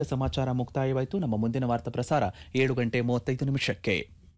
ಸಮಾಚಾರ ಮುಕ್ತಾಯವಾಯಿತು ನಮ್ಮ ಮುಂದಿನ ವಾರ್ತಾ ಪ್ರಸಾರ ಏಳು ಗಂಟೆ ಮೂವತ್ತೈದು ನಿಮಿಷಕ್ಕೆ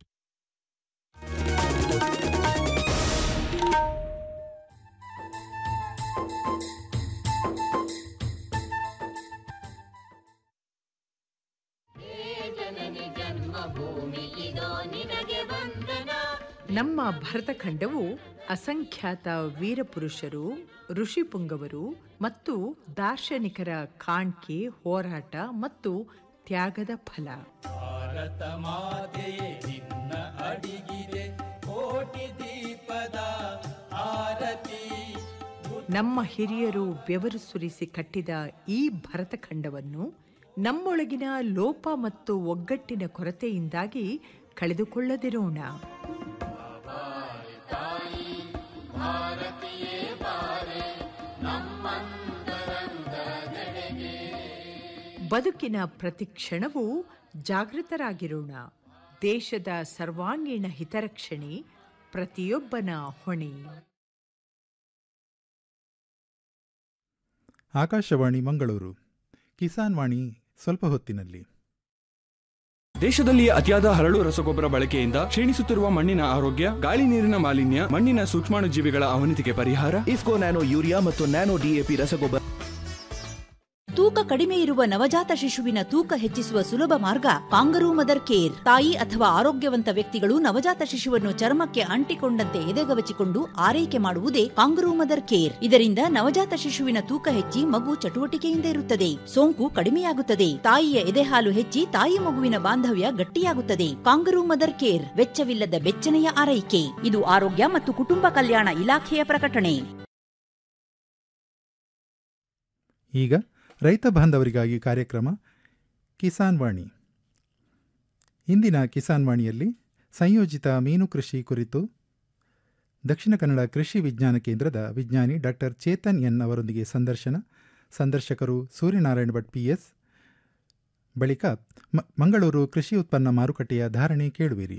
ನಮ್ಮ ಭರತಖಂಡವು ಅಸಂಖ್ಯಾತ ವೀರಪುರುಷರು ಋಷಿಪುಂಗವರು ಮತ್ತು ದಾರ್ಶನಿಕರ ಕಾಣ್ಕೆ ಹೋರಾಟ ಮತ್ತು ತ್ಯಾಗದ ಫಲ ಭಾರತ ಮಾತೆಯೇ ನಿನ್ನ ಅಡಿಗಿದೆ ಕೋಟಿ ದೀಪದ ಆರತಿ ನಮ್ಮ ಹಿರಿಯರು ಬೆವರು ಸುರಿಸಿ ಕಟ್ಟಿದ ಈ ಭರತಖಂಡವನ್ನು ನಮ್ಮೊಳಗಿನ ಲೋಪ ಮತ್ತು ಒಗ್ಗಟ್ಟಿನ ಕೊರತೆಯಿಂದಾಗಿ ಕಳೆದುಕೊಳ್ಳದಿರೋಣ ಬದುಕಿನ ಪ್ರತಿ ಕ್ಷಣವೂ ಜಾಗೃತರಾಗಿರೋಣ ದೇಶದ ಸರ್ವಾಂಗೀಣ ಹಿತರಕ್ಷಣೆ ಪ್ರತಿಯೊಬ್ಬನ ಹೊಣೆ ಆಕಾಶವಾಣಿ ಮಂಗಳೂರು ಕಿಸಾನ್ ವಾಣಿ ಸ್ವಲ್ಪ ಹೊತ್ತಿನಲ್ಲಿ ದೇಶದಲ್ಲಿ ಅತಿಯಾದ ಹರಳು ರಸಗೊಬ್ಬರ ಬಳಕೆಯಿಂದ ಕ್ಷೀಣಿಸುತ್ತಿರುವ ಮಣ್ಣಿನ ಆರೋಗ್ಯ ಗಾಳಿ ನೀರಿನ ಮಾಲಿನ್ಯ ಮಣ್ಣಿನ ಸೂಕ್ಷ್ಮಾಣುಜೀವಿಗಳ ಅವನತಿಗೆ ಪರಿಹಾರ ಇಫ್ಕೋ ನ್ಯಾನೋ ಯೂರಿಯಾ ಮತ್ತು ನ್ಯಾನೋ ಡಿಎಪಿ ರಸಗೊಬ್ಬರ ತೂಕ ಕಡಿಮೆ ಇರುವ ನವಜಾತ ಶಿಶುವಿನ ತೂಕ ಹೆಚ್ಚಿಸುವ ಸುಲಭ ಮಾರ್ಗ ಕಾಂಗರೂ ಮದರ್ ಕೇರ್ ತಾಯಿ ಅಥವಾ ಆರೋಗ್ಯವಂತ ವ್ಯಕ್ತಿಗಳು ನವಜಾತ ಶಿಶುವನ್ನು ಚರ್ಮಕ್ಕೆ ಅಂಟಿಕೊಂಡಂತೆ ಎದೆಗವಚಿಕೊಂಡು ಆರೈಕೆ ಮಾಡುವುದೇ ಕಾಂಗರೂ ಮದರ್ ಕೇರ್ ಇದರಿಂದ ನವಜಾತ ಶಿಶುವಿನ ತೂಕ ಹೆಚ್ಚಿ ಮಗು ಚಟುವಟಿಕೆಯಿಂದ ಇರುತ್ತದೆ ಸೋಂಕು ಕಡಿಮೆಯಾಗುತ್ತದೆ ತಾಯಿಯ ಎದೆಹಾಲು ಹೆಚ್ಚಿ ತಾಯಿ ಮಗುವಿನ ಬಾಂಧವ್ಯ ಗಟ್ಟಿಯಾಗುತ್ತದೆ ಕಾಂಗರೂ ಮದರ್ ಕೇರ್ ವೆಚ್ಚವಿಲ್ಲದ ಬೆಚ್ಚನೆಯ ಆರೈಕೆ ಇದು ಆರೋಗ್ಯ ಮತ್ತು ಕುಟುಂಬ ಕಲ್ಯಾಣ ಇಲಾಖೆಯ ಪ್ರಕಟಣೆ ಈಗ ರೈತ ಬಾಂಧವರಿಗಾಗಿ ಕಾರ್ಯಕ್ರಮ ಕಿಸಾನ್ ವಾಣಿ ಇಂದಿನ ಕಿಸಾನ್ ವಾಣಿಯಲ್ಲಿ ಸಂಯೋಜಿತ ಮೀನು ಕೃಷಿ ಕುರಿತು ದಕ್ಷಿಣ ಕನ್ನಡ ಕೃಷಿ ವಿಜ್ಞಾನ ಕೇಂದ್ರದ ವಿಜ್ಞಾನಿ ಡಾಕ್ಟರ್ ಚೇತನ್ ಎನ್ ಅವರೊಂದಿಗೆ ಸಂದರ್ಶನ ಸಂದರ್ಶಕರು ಸೂರ್ಯನಾರಾಯಣ ಭಟ್ ಪಿಎಸ್ ಬಳಿಕ ಮ- ಮಂಗಳೂರು ಕೃಷಿ ಉತ್ಪನ್ನ ಮಾರುಕಟ್ಟೆಯ ಧಾರಣೆ ಕೇಳುವಿರಿ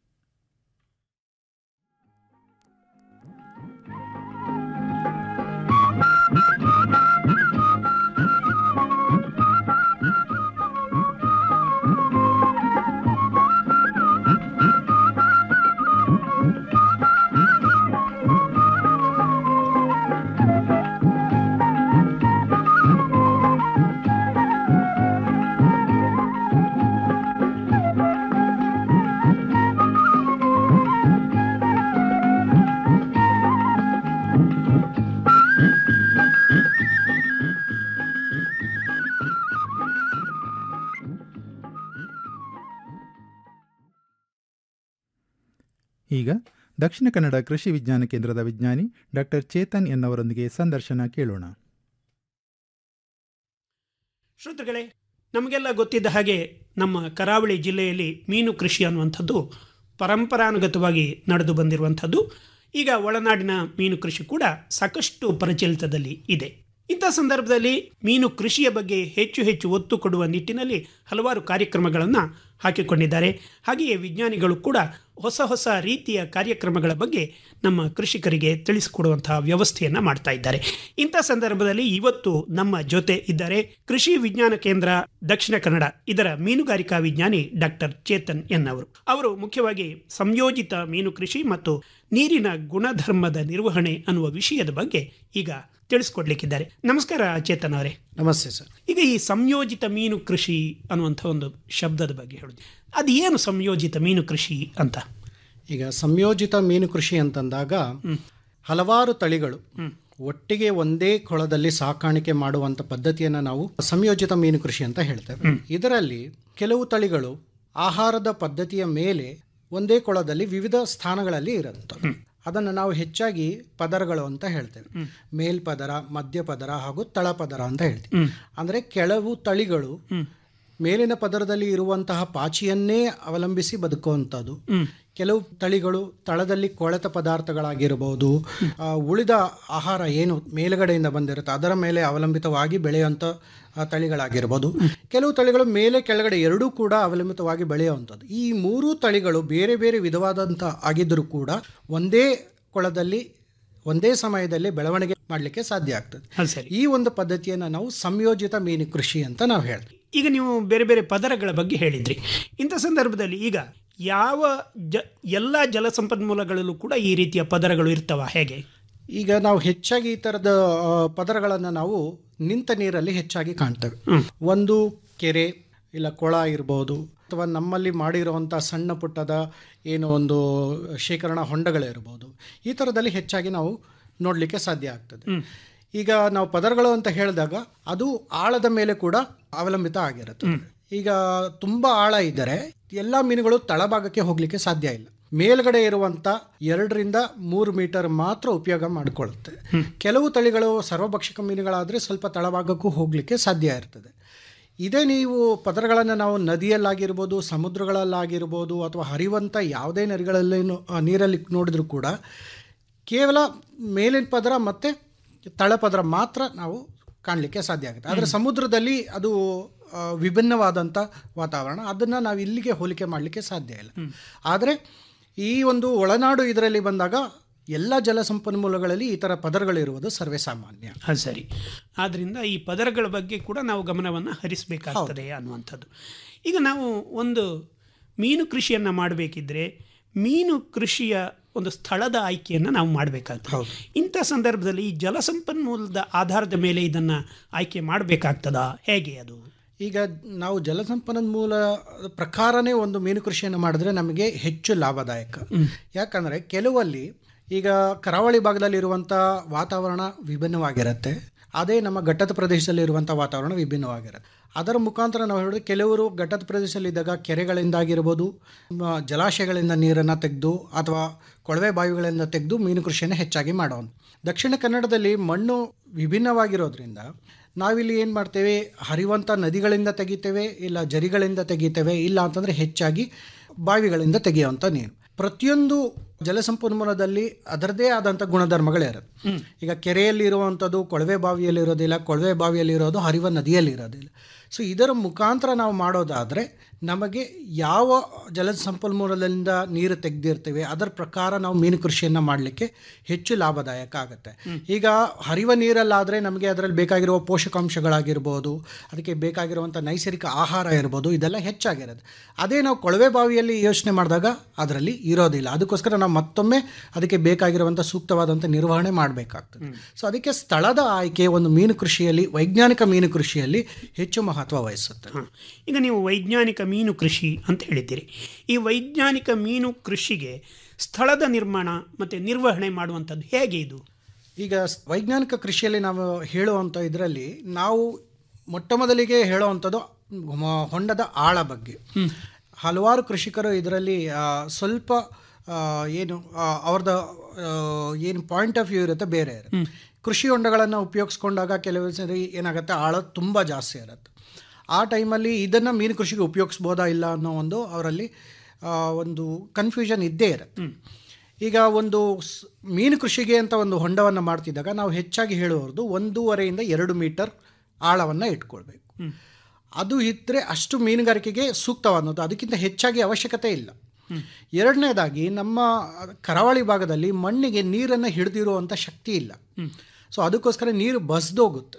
ಈಗ ದಕ್ಷಿಣ ಕನ್ನಡ ಕೃಷಿ ವಿಜ್ಞಾನ ಕೇಂದ್ರದ ವಿಜ್ಞಾನಿ ಡಾಕ್ಟರ್ ಚೇತನ್ ಎನ್ ಅವರೊಂದಿಗೆ ಸಂದರ್ಶನ ಕೇಳೋಣ ಶ್ರೋತೃಗಳೇ ನಮಗೆಲ್ಲ ಗೊತ್ತಿದ್ದ ಹಾಗೆ ನಮ್ಮ ಕರಾವಳಿ ಜಿಲ್ಲೆಯಲ್ಲಿ ಮೀನು ಕೃಷಿ ಅನ್ನುವಂಥದ್ದು ಪರಂಪರಾನುಗತವಾಗಿ ನಡೆದು ಬಂದಿರುವಂಥದ್ದು ಈಗ ಒಳನಾಡಿನ ಮೀನು ಕೃಷಿ ಕೂಡ ಸಾಕಷ್ಟು ಪ್ರಚಲಿತದಲ್ಲಿ ಇದೆ ಇಂಥ ಸಂದರ್ಭದಲ್ಲಿ ಮೀನು ಕೃಷಿಯ ಬಗ್ಗೆ ಹೆಚ್ಚು ಹೆಚ್ಚು ಒತ್ತು ಕೊಡುವ ನಿಟ್ಟಿನಲ್ಲಿ ಹಲವಾರು ಕಾರ್ಯಕ್ರಮಗಳನ್ನು ಹಾಕಿಕೊಂಡಿದ್ದಾರೆ ಹಾಗೆಯೇ ವಿಜ್ಞಾನಿಗಳು ಕೂಡ ಹೊಸ ಹೊಸ ರೀತಿಯ ಕಾರ್ಯಕ್ರಮಗಳ ಬಗ್ಗೆ ನಮ್ಮ ಕೃಷಿಕರಿಗೆ ತಿಳಿಸಿಕೊಡುವಂತಹ ವ್ಯವಸ್ಥೆಯನ್ನು ಮಾಡ್ತಾ ಇದ್ದಾರೆ ಇಂಥ ಸಂದರ್ಭದಲ್ಲಿ ಇವತ್ತು ನಮ್ಮ ಜೊತೆ ಇದ್ದಾರೆ ಕೃಷಿ ವಿಜ್ಞಾನ ಕೇಂದ್ರ ದಕ್ಷಿಣ ಕನ್ನಡ ಇದರ ಮೀನುಗಾರಿಕಾ ವಿಜ್ಞಾನಿ ಡಾಕ್ಟರ್ ಚೇತನ್ ಎನ್ ಅವರು ಅವರು ಮುಖ್ಯವಾಗಿ ಸಂಯೋಜಿತ ಮೀನು ಕೃಷಿ ಮತ್ತು ನೀರಿನ ಗುಣಧರ್ಮದ ನಿರ್ವಹಣೆ ಅನ್ನುವ ವಿಷಯದ ಬಗ್ಗೆ ಈಗ ತಿಳಿಸ್ಕೊಡ್ಲಿಕ್ಕಿದ್ದಾರೆ ನಮಸ್ಕಾರ ಚೇತನ್ ಅವರೇ ನಮಸ್ತೆ ಸರ್ ಈಗ ಈ ಸಂಯೋಜಿತ ಮೀನು ಕೃಷಿ ಅನ್ನುವಂಥ ಒಂದು ಶಬ್ದದ ಬಗ್ಗೆ ಹೇಳುದು ಅದು ಏನು ಸಂಯೋಜಿತ ಮೀನು ಕೃಷಿ ಅಂತ ಈಗ ಸಂಯೋಜಿತ ಮೀನು ಕೃಷಿ ಅಂತಂದಾಗ ಹಲವಾರು ತಳಿಗಳು ಒಟ್ಟಿಗೆ ಒಂದೇ ಕೊಳದಲ್ಲಿ ಸಾಕಾಣಿಕೆ ಮಾಡುವಂತ ಪದ್ಧತಿಯನ್ನು ನಾವು ಸಂಯೋಜಿತ ಮೀನು ಕೃಷಿ ಅಂತ ಹೇಳ್ತೇವೆ ಇದರಲ್ಲಿ ಕೆಲವು ತಳಿಗಳು ಆಹಾರದ ಪದ್ಧತಿಯ ಮೇಲೆ ಒಂದೇ ಕೊಳದಲ್ಲಿ ವಿವಿಧ ಸ್ಥಾನಗಳಲ್ಲಿ ಇರುವಂಥದ್ದು ಅದನ್ನು ನಾವು ಹೆಚ್ಚಾಗಿ ಪದರಗಳು ಅಂತ ಹೇಳ್ತೇವೆ ಮೇಲ್ಪದರ ಮಧ್ಯಪದರ ಹಾಗೂ ತಳಪದರ ಅಂತ ಹೇಳ್ತೀವಿ ಅಂದ್ರೆ ಕೆಲವು ತಳಿಗಳು ಮೇಲಿನ ಪದರದಲ್ಲಿ ಇರುವಂತಹ ಪಾಚಿಯನ್ನೇ ಅವಲಂಬಿಸಿ ಬದುಕುವಂಥದ್ದು ಕೆಲವು ತಳಿಗಳು ತಳದಲ್ಲಿ ಕೊಳೆತ ಪದಾರ್ಥಗಳಾಗಿರಬಹುದು ಆ, ಉಳಿದ ಆಹಾರ ಏನು ಮೇಲುಗಡೆಯಿಂದ ಬಂದಿರುತ್ತೆ ಅದರ ಮೇಲೆ ಅವಲಂಬಿತವಾಗಿ ಬೆಳೆಯುವಂಥ ಆ, ತಳಿಗಳಾಗಿರ್ಬೋದು ಕೆಲವು ತಳಿಗಳು ಮೇಲೆ ಕೆಳಗಡೆ ಎರಡೂ ಕೂಡ ಅವಲಂಬಿತವಾಗಿ ಬೆಳೆಯುವಂಥದ್ದು ಈ ಮೂರೂ ತಳಿಗಳು ಬೇರೆ ಬೇರೆ ವಿಧವಾದಂಥ ಆಗಿದ್ದರೂ ಕೂಡ ಒಂದೇ ಕೊಳದಲ್ಲಿ ಒಂದೇ ಸಮಯದಲ್ಲಿ ಬೆಳವಣಿಗೆ ಮಾಡಲಿಕ್ಕೆ ಸಾಧ್ಯ ಆಗ್ತದೆ ಅದು ಸರಿ ಈ ಒಂದು ಪದ್ಧತಿಯನ್ನು ನಾವು ಸಂಯೋಜಿತ ಮೀನು ಕೃಷಿ ಅಂತ ನಾವು ಹೇಳ್ತೀವಿ ಈಗ ನೀವು ಬೇರೆ ಬೇರೆ ಪದರಗಳ ಬಗ್ಗೆ ಹೇಳಿದ್ರಿ ಇಂಥ ಸಂದರ್ಭದಲ್ಲಿ ಈಗ ಯಾವ ಜ ಎಲ್ಲ ಜಲಸಂಪನ್ಮೂಲಗಳಲ್ಲೂ ಕೂಡ ಈ ರೀತಿಯ ಪದರಗಳು ಇರ್ತವ ಹೇಗೆ ಈಗ ನಾವು ಹೆಚ್ಚಾಗಿ ಈ ಥರದ ಪದರಗಳನ್ನು ನಾವು ನಿಂತ ನೀರಲ್ಲಿ ಹೆಚ್ಚಾಗಿ ಕಾಣ್ತೇವೆ ಒಂದು ಕೆರೆ ಇಲ್ಲ ಕೊಳ ಇರ್ಬೋದು ಅಥವಾ ನಮ್ಮಲ್ಲಿ ಮಾಡಿರುವಂಥ ಸಣ್ಣ ಪುಟ್ಟದ ಏನು ಒಂದು ಶೇಖರಣಾ ಹೊಂಡಗಳಿರ್ಬೋದು ಈ ಥರದಲ್ಲಿ ಹೆಚ್ಚಾಗಿ ನಾವು ನೋಡಲಿಕ್ಕೆ ಸಾಧ್ಯ ಆಗ್ತದೆ ಈಗ ನಾವು ಪದರಗಳು ಅಂತ ಹೇಳಿದಾಗ ಅದು ಆಳದ ಮೇಲೆ ಕೂಡ ಅವಲಂಬಿತ ಆಗಿರುತ್ತೆ ಈಗ ತುಂಬ ಆಳ ಇದ್ದರೆ ಎಲ್ಲ ಮೀನುಗಳು ತಳಭಾಗಕ್ಕೆ ಹೋಗಲಿಕ್ಕೆ ಸಾಧ್ಯ ಇಲ್ಲ ಮೇಲ್ಗಡೆ ಇರುವಂಥ ಎರಡರಿಂದ ಮೂರು ಮೀಟರ್ ಮಾತ್ರ ಉಪಯೋಗ ಮಾಡಿಕೊಳ್ಳುತ್ತೆ ಕೆಲವು ತಳಿಗಳು ಸರ್ವಭಕ್ಷಕ ಮೀನುಗಳಾದರೆ ಸ್ವಲ್ಪ ತಳಭಾಗಕ್ಕೂ ಹೋಗಲಿಕ್ಕೆ ಸಾಧ್ಯ ಇರ್ತದೆ ಇದೇ ನೀವು ಪದರಗಳನ್ನು ನಾವು ನದಿಯಲ್ಲಾಗಿರ್ಬೋದು ಸಮುದ್ರಗಳಲ್ಲಾಗಿರ್ಬೋದು ಅಥವಾ ಹರಿಯುವಂಥ ಯಾವುದೇ ನದಿಗಳಲ್ಲಿ ನೀರಲ್ಲಿ ನೋಡಿದ್ರೂ ಕೂಡ ಕೇವಲ ಮೇಲಿನ ಪದರ ಮತ್ತು ತಳಪದರ ಮಾತ್ರ ನಾವು ಕಾಣಲಿಕ್ಕೆ ಸಾಧ್ಯ ಆಗುತ್ತೆ ಆದರೆ ಸಮುದ್ರದಲ್ಲಿ ಅದು ಆ, ವಿಭಿನ್ನವಾದಂಥ ವಾತಾವರಣ ಅದನ್ನು ನಾವು ಇಲ್ಲಿಗೆ ಹೋಲಿಕೆ ಮಾಡಲಿಕ್ಕೆ ಸಾಧ್ಯ ಇಲ್ಲ ಆದರೆ ಈ ಒಂದು ಒಳನಾಡು ಇದರಲ್ಲಿ ಬಂದಾಗ ಎಲ್ಲ ಜಲಸಂಪನ್ಮೂಲಗಳಲ್ಲಿ ಈ ಥರ ಪದರಗಳಿರುವುದು ಸರ್ವೇ ಸಾಮಾನ್ಯ ಅದು ಸರಿ ಆದ್ದರಿಂದ ಈ ಪದರಗಳ ಬಗ್ಗೆ ಕೂಡ ನಾವು ಗಮನವನ್ನು ಹರಿಸಬೇಕಾಗ್ತದೆ ಅನ್ನುವಂಥದ್ದು ಈಗ ನಾವು ಒಂದು ಮೀನು ಕೃಷಿಯನ್ನು ಮಾಡಬೇಕಿದ್ರೆ ಮೀನು ಕೃಷಿಯ ಒಂದು ಸ್ಥಳದ ಆಯ್ಕೆಯನ್ನು ನಾವು ಮಾಡಬೇಕಾಗ್ತದೆ ಇಂಥ ಸಂದರ್ಭದಲ್ಲಿ ಈ ಜಲಸಂಪನ್ಮೂಲದ ಆಧಾರದ ಮೇಲೆ ಇದನ್ನು ಆಯ್ಕೆ ಮಾಡಬೇಕಾಗ್ತದಾ ಹೇಗೆ ಅದು ಈಗ ನಾವು ಜಲಸಂಪನ್ಮೂಲ ಪ್ರಕಾರನೇ ಒಂದು ಮೀನು ಕೃಷಿಯನ್ನು ಮಾಡಿದ್ರೆ ನಮಗೆ ಹೆಚ್ಚು ಲಾಭದಾಯಕ ಯಾಕಂದರೆ ಕೆಲವಲ್ಲಿ ಈಗ ಕರಾವಳಿ ಭಾಗದಲ್ಲಿರುವಂಥ ವಾತಾವರಣ ವಿಭಿನ್ನವಾಗಿರುತ್ತೆ ಅದೇ ನಮ್ಮ ಘಟ್ಟದ ಪ್ರದೇಶದಲ್ಲಿರುವಂಥ ವಾತಾವರಣ ವಿಭಿನ್ನವಾಗಿರುತ್ತೆ ಅದರ ಮುಖಾಂತರ ನಾವು ಹೇಳಿದ್ರೆ ಕೆಲವರು ಘಟ್ಟದ ಪ್ರದೇಶದಲ್ಲಿದ್ದಾಗ ಕೆರೆಗಳಿಂದಾಗಿರ್ಬೋದು ಮ, ಜಲಾಶಯಗಳಿಂದ ನೀರನ್ನು ತೆಗೆದು ಅಥವಾ ಕೊಳವೆ ಬಾವಿಗಳಿಂದ ತೆಗೆದು ಮೀನು ಕೃಷಿಯನ್ನು ಹೆಚ್ಚಾಗಿ ಮಾಡೋದು ದಕ್ಷಿಣ ಕನ್ನಡದಲ್ಲಿ ಮಣ್ಣು ವಿಭಿನ್ನವಾಗಿರೋದ್ರಿಂದ ನಾವಿಲ್ಲಿ ಏನು ಮಾಡ್ತೇವೆ ಹರಿಯುವಂಥ ನದಿಗಳಿಂದ ತೆಗಿತೇವೆ ಇಲ್ಲ ಜರಿಗಳಿಂದ ತೆಗಿತೇವೆ ಇಲ್ಲ ಅಂತಂದರೆ ಹೆಚ್ಚಾಗಿ ಬಾವಿಗಳಿಂದ ತೆಗೆಯುವಂಥ ನೀರು ಪ್ರತಿಯೊಂದು ಜಲಸಂಪನ್ಮೂಲದಲ್ಲಿ ಅದರದೇ ಆದಂಥ ಗುಣಧರ್ಮಗಳಿರುತ್ತೆ ಈಗ ಕೆರೆಯಲ್ಲಿ ಇರುವಂಥದ್ದು ಕೊಳವೆ ಬಾವಿಯಲ್ಲಿ ಇರೋದಿಲ್ಲ ಕೊಳವೆ ಬಾವಿಯಲ್ಲಿ ಇರೋದು ಹರಿವ ನದಿಯಲ್ಲಿ ಇರೋದಿಲ್ಲ ಸೊ ಇದರ ಮುಖಾಂತರ ನಾವು ಮಾಡೋದಾದರೆ ನಮಗೆ ಯಾವ ಜಲಸಂಪನ್ಮೂಲದಿಂದ ನೀರು ತೆಗೆದಿರ್ತೇವೆ ಅದರ ಪ್ರಕಾರ ನಾವು ಮೀನು ಕೃಷಿಯನ್ನು ಮಾಡಲಿಕ್ಕೆ ಹೆಚ್ಚು ಲಾಭದಾಯಕ ಆಗುತ್ತೆ ಈಗ ಹರಿವ ನೀರಲ್ಲಾದರೆ ನಮಗೆ ಅದರಲ್ಲಿ ಬೇಕಾಗಿರುವ ಪೋಷಕಾಂಶಗಳಾಗಿರ್ಬೋದು ಅದಕ್ಕೆ ಬೇಕಾಗಿರುವಂಥ ನೈಸರ್ಗಿಕ ಆಹಾರ ಇರ್ಬೋದು ಇದೆಲ್ಲ ಹೆಚ್ಚಾಗಿರೋದು ಅದೇ ನಾವು ಕೊಳವೆ ಬಾವಿಯಲ್ಲಿ ಯೋಚನೆ ಮಾಡಿದಾಗ ಅದರಲ್ಲಿ ಇರೋದಿಲ್ಲ ಅದಕ್ಕೋಸ್ಕರ ನಾವು ಮತ್ತೊಮ್ಮೆ ಅದಕ್ಕೆ ಬೇಕಾಗಿರುವಂಥ ಸೂಕ್ತವಾದಂಥ ನಿರ್ವಹಣೆ ಮಾಡಬೇಕಾಗ್ತದೆ ಸೊ ಅದಕ್ಕೆ ಸ್ಥಳದ ಆಯ್ಕೆ ಒಂದು ಮೀನು ಕೃಷಿಯಲ್ಲಿ ವೈಜ್ಞಾನಿಕ ಮೀನು ಕೃಷಿಯಲ್ಲಿ ಹೆಚ್ಚು ಮಹತ್ವ ವಹಿಸುತ್ತೆ ಈಗ ನೀವು ವೈಜ್ಞಾನಿಕ ಮೀನು ಕೃಷಿ ಅಂತ ಹೇಳಿದ್ದೀರಿ ಈ ವೈಜ್ಞಾನಿಕ ಮೀನು ಕೃಷಿಗೆ ಸ್ಥಳದ ನಿರ್ಮಾಣ ಮತ್ತು ನಿರ್ವಹಣೆ ಮಾಡುವಂಥದ್ದು ಹೇಗೆ ಇದು ಈಗ ಸ್- ವೈಜ್ಞಾನಿಕ ಕೃಷಿಯಲ್ಲಿ ನಾವು ಹೇಳುವಂಥ ಇದರಲ್ಲಿ ನಾವು ಮೊಟ್ಟ ಮೊದಲಿಗೆ ಹೇಳುವಂಥದ್ದು ಮ- ಹೊಂಡದ ಆಳ ಬಗ್ಗೆ ಹಲವಾರು ಕೃಷಿಕರು ಇದರಲ್ಲಿ ಆ, ಸ್ವಲ್ಪ ಆ, ಏನು ಆ, ಅವ್ರದ್ದು ಆ, ಏನು ಪಾಯಿಂಟ್ ಆಫ್ ವ್ಯೂ ಇರುತ್ತೆ ಬೇರೆ ಇರುತ್ತೆ ಕೃಷಿ ಹೊಂಡಗಳನ್ನು ಉಪಯೋಗಿಸ್ಕೊಂಡಾಗ ಕೆಲವು ಸರಿ ಏನಾಗುತ್ತೆ ಆಳ ತುಂಬ ಜಾಸ್ತಿ ಇರುತ್ತೆ ಆ ಟೈಮಲ್ಲಿ ಇದನ್ನು ಮೀನು ಕೃಷಿಗೆ ಉಪಯೋಗಿಸ್ಬೋದಾ ಇಲ್ಲ ಅನ್ನೋ ಒಂದು ಅವರಲ್ಲಿ ಆ, ಒಂದು ಕನ್ಫ್ಯೂಷನ್ ಇದ್ದೇ ಇರುತ್ತೆ ಈಗ ಒಂದು ಸ್- ಮೀನು ಕೃಷಿಗೆ ಅಂತ ಒಂದು ಹೊಂಡವನ್ನು ಮಾಡ್ತಿದ್ದಾಗ ನಾವು ಹೆಚ್ಚಾಗಿ ಹೇಳುವವ್ರದ್ದು ಒಂದೂವರೆಯಿಂದ ಎರಡು ಮೀಟರ್ ಆಳವನ್ನು ಇಟ್ಕೊಳ್ಬೇಕು ಅದು ಇದ್ದರೆ ಅಷ್ಟು ಮೀನುಗಾರಿಕೆಗೆ ಸೂಕ್ತವಾದದ್ದು ಅದಕ್ಕಿಂತ ಹೆಚ್ಚಾಗಿ ಅವಶ್ಯಕತೆ ಇಲ್ಲ ಎರಡನೇದಾಗಿ ನಮ್ಮ ಕರಾವಳಿ ಭಾಗದಲ್ಲಿ ಮಣ್ಣಿಗೆ ನೀರನ್ನು ಹಿಡಿದಿರುವಂಥ ಶಕ್ತಿ ಇಲ್ಲ ಸೊ ಅದಕ್ಕೋಸ್ಕರ ನೀರು ಬಸ್ದೋಗುತ್ತೆ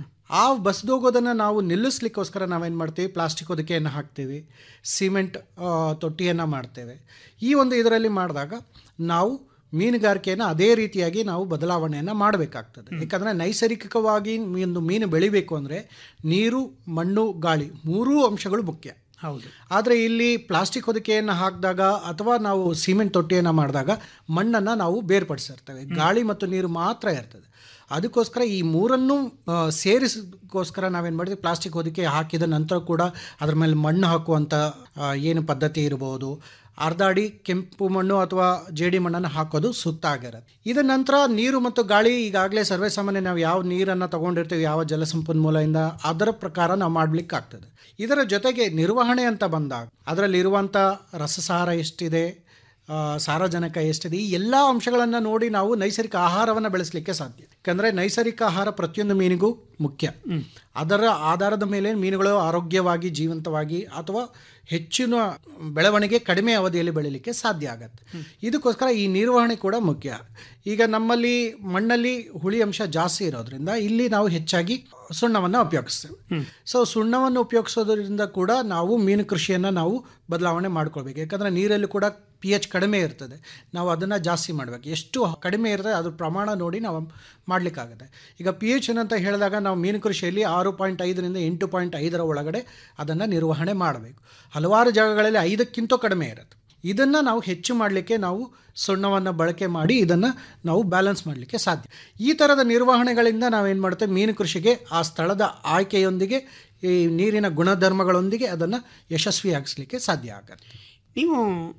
ಆ ಬಸ್ದೋಗೋದನ್ನು ನಾವು ನಿಲ್ಲಿಸ್ಲಿಕ್ಕೋಸ್ಕರ ನಾವೇನು ಮಾಡ್ತೀವಿ ಪ್ಲಾಸ್ಟಿಕ್ ಹೊದಿಕೆಯನ್ನು ಹಾಕ್ತೀವಿ ಸಿಮೆಂಟ್ ಆ, ತೊಟ್ಟಿಯನ್ನು ಮಾಡ್ತೇವೆ ಈ ಒಂದು ಇದರಲ್ಲಿ ಮಾಡಿದಾಗ ನಾವು ಮೀನುಗಾರಿಕೆಯನ್ನು ಅದೇ ರೀತಿಯಾಗಿ ನಾವು ಬದಲಾವಣೆಯನ್ನು ಮಾಡಬೇಕಾಗ್ತದೆ ಯಾಕಂದರೆ ನೈಸರ್ಗಿಕವಾಗಿ ಒಂದು ಮೀನು ಬೆಳಿಬೇಕು ಅಂದರೆ ನೀರು ಮಣ್ಣು ಗಾಳಿ ಮೂರೂ ಅಂಶಗಳು ಮುಖ್ಯ ಹೌದು ಆದರೆ ಇಲ್ಲಿ ಪ್ಲಾಸ್ಟಿಕ್ ಹೊದಿಕೆಯನ್ನು ಹಾಕಿದಾಗ ಅಥವಾ ನಾವು ಸಿಮೆಂಟ್ ತೊಟ್ಟಿಯನ್ನು ಮಾಡಿದಾಗ ಮಣ್ಣನ್ನು ನಾವು ಬೇರ್ಪಡಿಸಿರ್ತೇವೆ ಗಾಳಿ ಮತ್ತು ನೀರು ಮಾತ್ರ ಇರ್ತದೆ ಅದಕ್ಕೋಸ್ಕರ ಈ ಮೂರನ್ನು ಆ, ಸೇರಿಸೋಸ್ಕರ ನಾವೇನು ಮಾಡಿದ್ವಿ ಪ್ಲಾಸ್ಟಿಕ್ ಹೊದಿಕೆ ಹಾಕಿದ ನಂತರ ಕೂಡ ಅದ್ರ ಮೇಲೆ ಮಣ್ಣು ಹಾಕುವಂಥ ಆ, ಏನು ಪದ್ಧತಿ ಇರ್ಬೋದು ಅರ್ಧ ಅಡಿ ಕೆಂಪು ಮಣ್ಣು ಅಥವಾ ಜೇಡಿ ಮಣ್ಣನ್ನು ಹಾಕೋದು ಸೂಕ್ತ ಆಗಿರುತ್ತೆ ಇದರ ನಂತರ ನೀರು ಮತ್ತು ಗಾಳಿ ಈಗಾಗಲೇ ಸರ್ವೇ ಸಾಮಾನ್ಯ ನಾವು ಯಾವ ನೀರನ್ನು ತಗೊಂಡಿರ್ತೀವಿ ಯಾವ ಜಲಸಂಪನ್ಮೂಲದಿಂದ ಅದರ ಪ್ರಕಾರ ನಾವು ಮಾಡ್ಲಿಕ್ಕೆ ಆಗ್ತದೆ ಇದರ ಜೊತೆಗೆ ನಿರ್ವಹಣೆ ಅಂತ ಬಂದಾಗ ಅದರಲ್ಲಿ ಇರುವಂಥ ರಸಸಾರ ಎಷ್ಟಿದೆ ಆ, ಸಾರಜನಕ ಎಷ್ಟಿದೆ ಈ ಎಲ್ಲ ಅಂಶಗಳನ್ನು ನೋಡಿ ನಾವು ನೈಸರ್ಗಿಕ ಆಹಾರವನ್ನು ಬೆಳೆಸಲಿಕ್ಕೆ ಸಾಧ್ಯ ಯಾಕಂದರೆ ನೈಸರ್ಗಿಕ ಆಹಾರ ಪ್ರತಿಯೊಂದು ಮೀನಿಗೂ ಮುಖ್ಯ ಅದರ ಆಧಾರದ ಮೇಲೆ ಮೀನುಗಳು ಆರೋಗ್ಯವಾಗಿ ಜೀವಂತವಾಗಿ ಅಥವಾ ಹೆಚ್ಚಿನ ಬೆಳವಣಿಗೆ ಕಡಿಮೆ ಅವಧಿಯಲ್ಲಿ ಬೆಳೀಲಿಕ್ಕೆ ಸಾಧ್ಯ ಆಗತ್ತೆ ಇದಕ್ಕೋಸ್ಕರ ಈ ನಿರ್ವಹಣೆ ಕೂಡ ಮುಖ್ಯ ಈಗ ನಮ್ಮಲ್ಲಿ ಮಣ್ಣಲ್ಲಿ ಹುಳಿ ಅಂಶ ಜಾಸ್ತಿ ಇರೋದ್ರಿಂದ ಇಲ್ಲಿ ನಾವು ಹೆಚ್ಚಾಗಿ ಸುಣ್ಣವನ್ನು ಉಪಯೋಗಿಸ್ತೇವೆ ಸೊ ಸುಣ್ಣವನ್ನು ಉಪಯೋಗಿಸೋದ್ರಿಂದ ಕೂಡ ನಾವು ಮೀನು ಕೃಷಿಯನ್ನು ನಾವು ಬದಲಾವಣೆ ಮಾಡ್ಕೊಳ್ಬೇಕು ಯಾಕಂದರೆ ನೀರಲ್ಲಿ ಕೂಡ ಪಿ ಎಚ್ ಕಡಿಮೆ ಇರ್ತದೆ ನಾವು ಅದನ್ನು ಜಾಸ್ತಿ ಮಾಡಬೇಕು ಎಷ್ಟು ಕಡಿಮೆ ಇರ್ತದೆ ಅದ್ರ ಪ್ರಮಾಣ ನೋಡಿ ನಾವು ಮಾಡಲಿಕ್ಕಾಗುತ್ತೆ ಈಗ ಪಿ ಎಚ್ ಅಂತ ಹೇಳಿದಾಗ ನಾವು ಮೀನು ಕೃಷಿಯಲ್ಲಿ ಆರು ಪಾಯಿಂಟ್ ಐದರಿಂದ ಎಂಟು ಪಾಯಿಂಟ್ ಐದರ ಒಳಗಡೆ ಅದನ್ನು ನಿರ್ವಹಣೆ ಮಾಡಬೇಕು ಹಲವಾರು ಜಾಗಗಳಲ್ಲಿ ಐದಕ್ಕಿಂತ ಕಡಿಮೆ ಇರುತ್ತೆ ಇದನ್ನು ನಾವು ಹೆಚ್ಚು ಮಾಡಲಿಕ್ಕೆ ನಾವು ಸುಣ್ಣವನ್ನು ಬಳಕೆ ಮಾಡಿ ಇದನ್ನು ನಾವು ಬ್ಯಾಲೆನ್ಸ್ ಮಾಡಲಿಕ್ಕೆ ಸಾಧ್ಯ ಈ ಥರದ ನಿರ್ವಹಣೆಗಳಿಂದ ನಾವೇನು ಮಾಡ್ತೇವೆ ಮೀನು ಕೃಷಿಗೆ ಆ ಸ್ಥಳದ ಆಯ್ಕೆಯೊಂದಿಗೆ ಈ ನೀರಿನ ಗುಣಧರ್ಮಗಳೊಂದಿಗೆ ಅದನ್ನು ಯಶಸ್ವಿಯಾಗಿಸಲಿಕ್ಕೆ ಸಾಧ್ಯ ಆಗುತ್ತೆ ನೀವು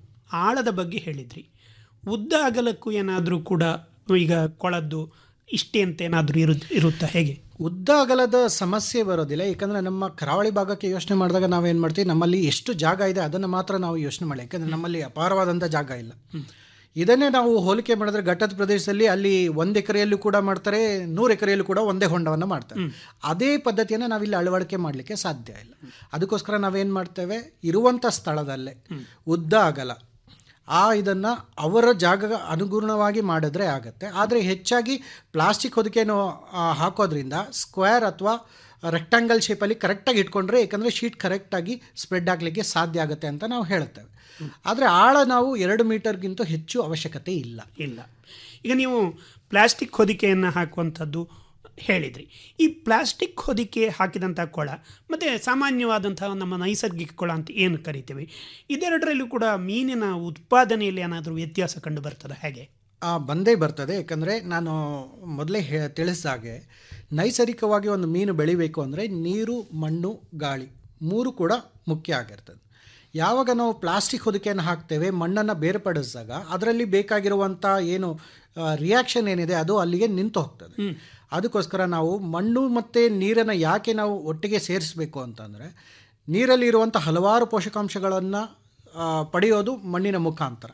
ಆಳದ ಬಗ್ಗೆ ಹೇಳಿದ್ರಿ ಉದ್ದ ಅಗಲಕ್ಕೂ ಏನಾದರೂ ಕೂಡ ಈಗ ಕೊಳದ್ದು ಇಷ್ಟೇ ಅಂತ ಏನಾದರೂ ಇರು ಇರುತ್ತಾ ಹೇಗೆ ಉದ್ದ ಅಗಲದ ಸಮಸ್ಯೆ ಬರೋದಿಲ್ಲ ಯಾಕಂದರೆ ನಮ್ಮ ಕರಾವಳಿ ಭಾಗಕ್ಕೆ ಯೋಚನೆ ಮಾಡಿದಾಗ ನಾವೇನು ಮಾಡ್ತೀವಿ ನಮ್ಮಲ್ಲಿ ಎಷ್ಟು ಜಾಗ ಇದೆ ಅದನ್ನು ಮಾತ್ರ ನಾವು ಯೋಚನೆ ಮಾಡಿ ಯಾಕಂದರೆ ನಮ್ಮಲ್ಲಿ ಅಪಾರವಾದಂಥ ಜಾಗ ಇಲ್ಲ ಇದನ್ನೇ ನಾವು ಹೋಲಿಕೆ ಮಾಡಿದ್ರೆ ಘಟ್ಟದ ಪ್ರದೇಶದಲ್ಲಿ ಅಲ್ಲಿ ಒಂದು ಎಕರೆಯಲ್ಲೂ ಕೂಡ ಮಾಡ್ತಾರೆ ನೂರು ಎಕರೆಯಲ್ಲೂ ಕೂಡ ಒಂದೇ ಹೊಂಡವನ್ನು ಮಾಡ್ತಾರೆ ಅದೇ ಪದ್ಧತಿಯನ್ನು ನಾವಿಲ್ಲಿ ಅಳವಡಿಕೆ ಮಾಡಲಿಕ್ಕೆ ಸಾಧ್ಯ ಇಲ್ಲ ಅದಕ್ಕೋಸ್ಕರ ನಾವೇನು ಮಾಡ್ತೇವೆ ಇರುವಂಥ ಸ್ಥಳದಲ್ಲೇ ಉದ್ದ ಅಗಲ ಆ ಇದನ್ನು ಅವರ ಜಾಗ ಅನುಗುಣವಾಗಿ ಮಾಡಿದ್ರೆ ಆಗುತ್ತೆ ಆದರೆ ಹೆಚ್ಚಾಗಿ ಪ್ಲಾಸ್ಟಿಕ್ ಹೊದಿಕೆಯನ್ನು ಆ, ಹಾಕೋದ್ರಿಂದ ಸ್ಕ್ವೇರ್ ಅಥವಾ ರೆಕ್ಟಾಂಗಲ್ ಶೇಪಲ್ಲಿ ಕರೆಕ್ಟಾಗಿ ಇಟ್ಕೊಂಡ್ರೆ ಯಾಕಂದರೆ ಶೀಟ್ ಕರೆಕ್ಟಾಗಿ ಸ್ಪ್ರೆಡ್ ಆಗಲಿಕ್ಕೆ ಸಾಧ್ಯ ಆಗುತ್ತೆ ಅಂತ ನಾವು ಹೇಳ್ತೇವೆ ಆದರೆ ಆಳ ನಾವು ಎರಡು ಮೀಟರ್ಗಿಂತ ಹೆಚ್ಚು ಅವಶ್ಯಕತೆ ಇಲ್ಲ ಇಲ್ಲ ಈಗ ನೀವು ಪ್ಲಾಸ್ಟಿಕ್ ಹೊದಿಕೆಯನ್ನು ಹಾಕುವಂಥದ್ದು ಹೇಳಿದ್ರಿ ಈ ಪ್ಲಾಸ್ಟಿಕ್ ಹೊದಿಕೆ ಹಾಕಿದಂಥ ಕೊಳ ಮತ್ತು ಸಾಮಾನ್ಯವಾದಂತಹ ನಮ್ಮ ನೈಸರ್ಗಿಕ ಕೊಳ ಅಂತ ಏನು ಕರಿತೀವಿ ಇದೆರಡರಲ್ಲೂ ಕೂಡ ಮೀನಿನ ಉತ್ಪಾದನೆಯಲ್ಲಿ ಏನಾದರೂ ವ್ಯತ್ಯಾಸ ಕಂಡು ಬರ್ತದೆ ಹೇಗೆ ಆ, ಬಂದೇ ಬರ್ತದೆ ಯಾಕಂದರೆ ನಾನು ಮೊದಲೇ ಹೇ ತಿಳಿಸಿದಾಗೆ ನೈಸರ್ಗಿಕವಾಗಿ ಒಂದು ಮೀನು ಬೆಳಿಬೇಕು ಅಂದರೆ ನೀರು ಮಣ್ಣು ಗಾಳಿ ಮೂರು ಕೂಡ ಮುಖ್ಯ ಆಗಿರ್ತದೆ ಯಾವಾಗ ನಾವು ಪ್ಲಾಸ್ಟಿಕ್ ಹೊದಿಕೆಯನ್ನು ಹಾಕ್ತೇವೆ ಮಣ್ಣನ್ನು ಬೇರ್ಪಡಿಸಿದಾಗ ಅದರಲ್ಲಿ ಬೇಕಾಗಿರುವಂಥ ಏನು ರಿಯಾಕ್ಷನ್ ಏನಿದೆ ಅದು ಅಲ್ಲಿಗೆ ನಿಂತು ಹೋಗ್ತದೆ ಅದಕ್ಕೋಸ್ಕರ ನಾವು ಮಣ್ಣು ಮತ್ತು ನೀರನ್ನು ಯಾಕೆ ನಾವು ಒಟ್ಟಿಗೆ ಸೇರಿಸಬೇಕು ಅಂತಂದರೆ ನೀರಲ್ಲಿ ಇರುವಂಥ ಹಲವಾರು ಪೋಷಕಾಂಶಗಳನ್ನು ಪಡೆಯೋದು ಮಣ್ಣಿನ ಮುಖಾಂತರ